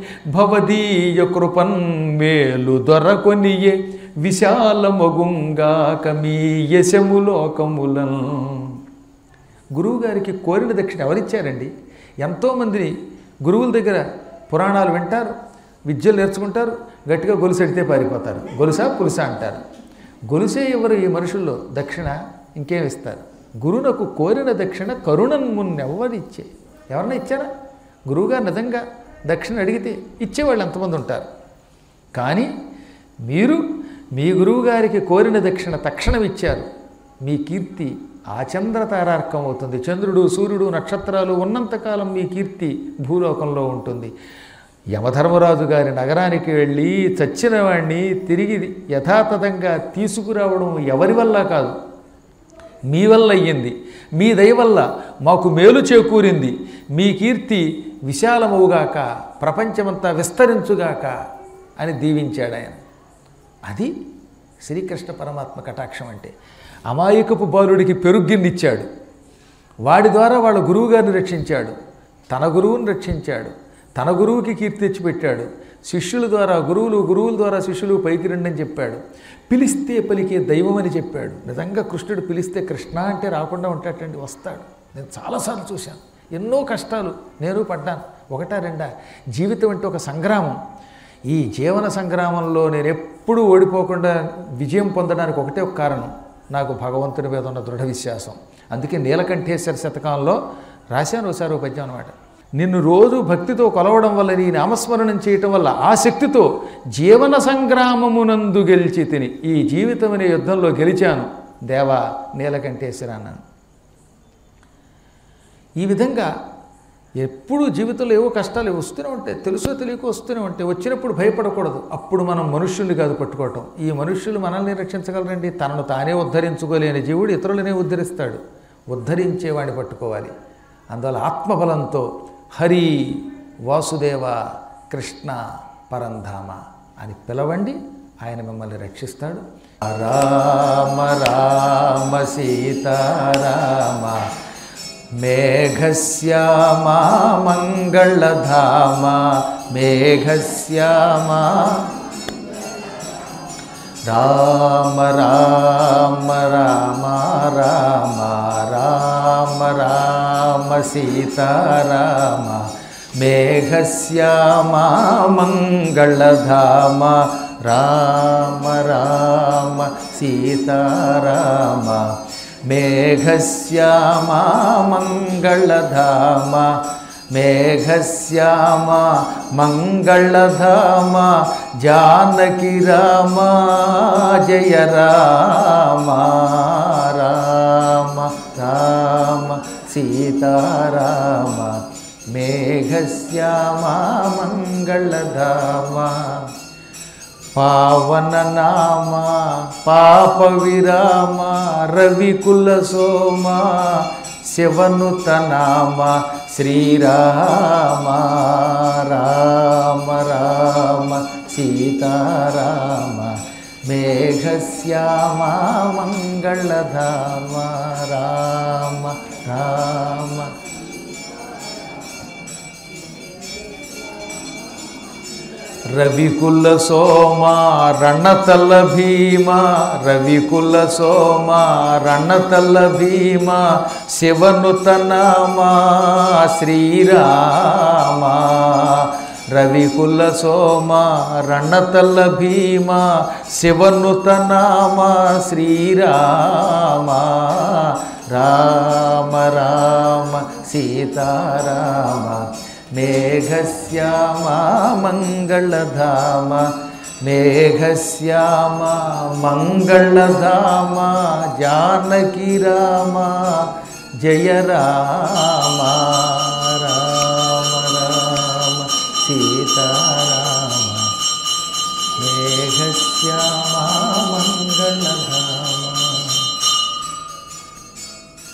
భవదీయ కృపన్ మేలు దొరకొనియే విశాలమగుంగా కమీ యశములోకములను గురువుగారికి కోరిన దక్షిణ ఎవరిచ్చారండి ఎంతోమందిని గురువుల దగ్గర పురాణాలు వింటారు విద్యలు నేర్చుకుంటారు గట్టిగా గొలుసు ఎడితే పారిపోతారు గొలుసా పులుసా అంటారు గొలుసే ఎవరు ఈ మనుషుల్లో దక్షిణ ఇంకేం ఇస్తారు గురువునకు కోరిన దక్షిణ కరుణన్ మున్నెవ్వరిచ్చే ఎవరన్నా ఇచ్చారా గురువుగారు నిజంగా దక్షిణ అడిగితే ఇచ్చేవాళ్ళు ఎంతమంది ఉంటారు కానీ మీరు మీ గురువుగారికి కోరిన దక్షిణ తక్షణం ఇచ్చారు మీ కీర్తి ఆచంద్ర తారార్కం అవుతుంది చంద్రుడు సూర్యుడు నక్షత్రాలు ఉన్నంతకాలం మీ కీర్తి భూలోకంలో ఉంటుంది యమధర్మరాజు గారి నగరానికి వెళ్ళి చచ్చిన వాడిని తిరిగి యథాతథంగా తీసుకురావడం ఎవరి వల్ల కాదు మీ వల్ల అయ్యింది మీ దయ వల్ల మాకు మేలు చేకూరింది మీ కీర్తి విశాలమవుగాక ప్రపంచమంతా విస్తరించుగాక అని దీవించాడు ఆయన అది శ్రీకృష్ణ పరమాత్మ కటాక్షం అంటే అమాయకపు బాలుడికి పెరుగ్గిన్నిచ్చాడు వాడి ద్వారా వాళ్ళ గురువుగారిని రక్షించాడు తన గురువుని రక్షించాడు తన గురువుకి కీర్తి తెచ్చిపెట్టాడు శిష్యుల ద్వారా గురువులు గురువుల ద్వారా శిష్యులు పైకి రండి అని చెప్పాడు పిలిస్తే పలికే దైవం అని చెప్పాడు నిజంగా కృష్ణుడు పిలిస్తే కృష్ణ అంటే రాకుండా ఉంటాటండి వస్తాడు నేను చాలాసార్లు చూశాను ఎన్నో కష్టాలు నేను పడ్డాను ఒకటా రెండా జీవితం అంటే ఒక సంగ్రామం ఈ జీవన సంగ్రామంలో నేను ఎప్పుడూ ఓడిపోకుండా విజయం పొందడానికి ఒకటే ఒక కారణం నాకు భగవంతుని మీద ఉన్న దృఢ విశ్వాసం అందుకే నీలకంఠేశ్వర శతకంలో రాశాను ఒకసారి ఒక పద్యం అనమాట నిన్ను రోజు భక్తితో కొలవడం వల్ల నీ నామస్మరణం చేయటం వల్ల ఆ శక్తితో జీవన సంగ్రామమునందు గెలిచి తిని ఈ జీవితం అనే యుద్ధంలో గెలిచాను దేవా నీలకంఠేశ్వర అన్నాను ఈ విధంగా ఎప్పుడు జీవితంలో ఏవో కష్టాలు వస్తూనే ఉంటాయి తెలుసో తెలియక వస్తూనే ఉంటాయి వచ్చినప్పుడు భయపడకూడదు అప్పుడు మనం మనుష్యుల్ని కాదు పట్టుకోవటం ఈ మనుష్యులు మనల్ని రక్షించగలరండి తనను తానే ఉద్ధరించుకోలేని జీవుడు ఇతరులనే ఉద్ధరిస్తాడు ఉద్ధరించేవాడిని పట్టుకోవాలి అందువల్ల ఆత్మబలంతో హరి వాసుదేవ కృష్ణ పరంధామ అని పిలవండి ఆయన మిమ్మల్ని రక్షిస్తాడు రామ రామ సీతారామ మేఘశ్యామా మంగళధామ మేఘశ్యామా రామ రామ రామ రామ రామ రామ సీతారామ మేఘశ్యామా మంగళధామ రామ రామ సీతారామ మేఘశ్యామా మంగళధామ మేఘశ్యామ మంగళధామ జానకి రామ జయ రామ రామ రామ సీతారామ మేఘశ్యామ మంగళధామ పావన నామ పాప విరామ రవికుల సోమ శివనుత నామ శ్రీరామ రామ రామ సీతారామ మేఘశ్యామ మంగళధామ రామ రామ రవికుల సోమ రణతల భీమ రవికుల సోమ రణతల భీమ శివనుత నామ శ్రీరామ రవికుల సోమ రణతల భీమ శివనుత నామ శ్రీరామ రామ రామ సీతారామ మేఘశ్యామ మంగళధామ మేఘశ్యామ మంగళధామ జానకి రామ జయ రామ రామ రామ సీతారామ మేఘశ్యామ మంగళధామ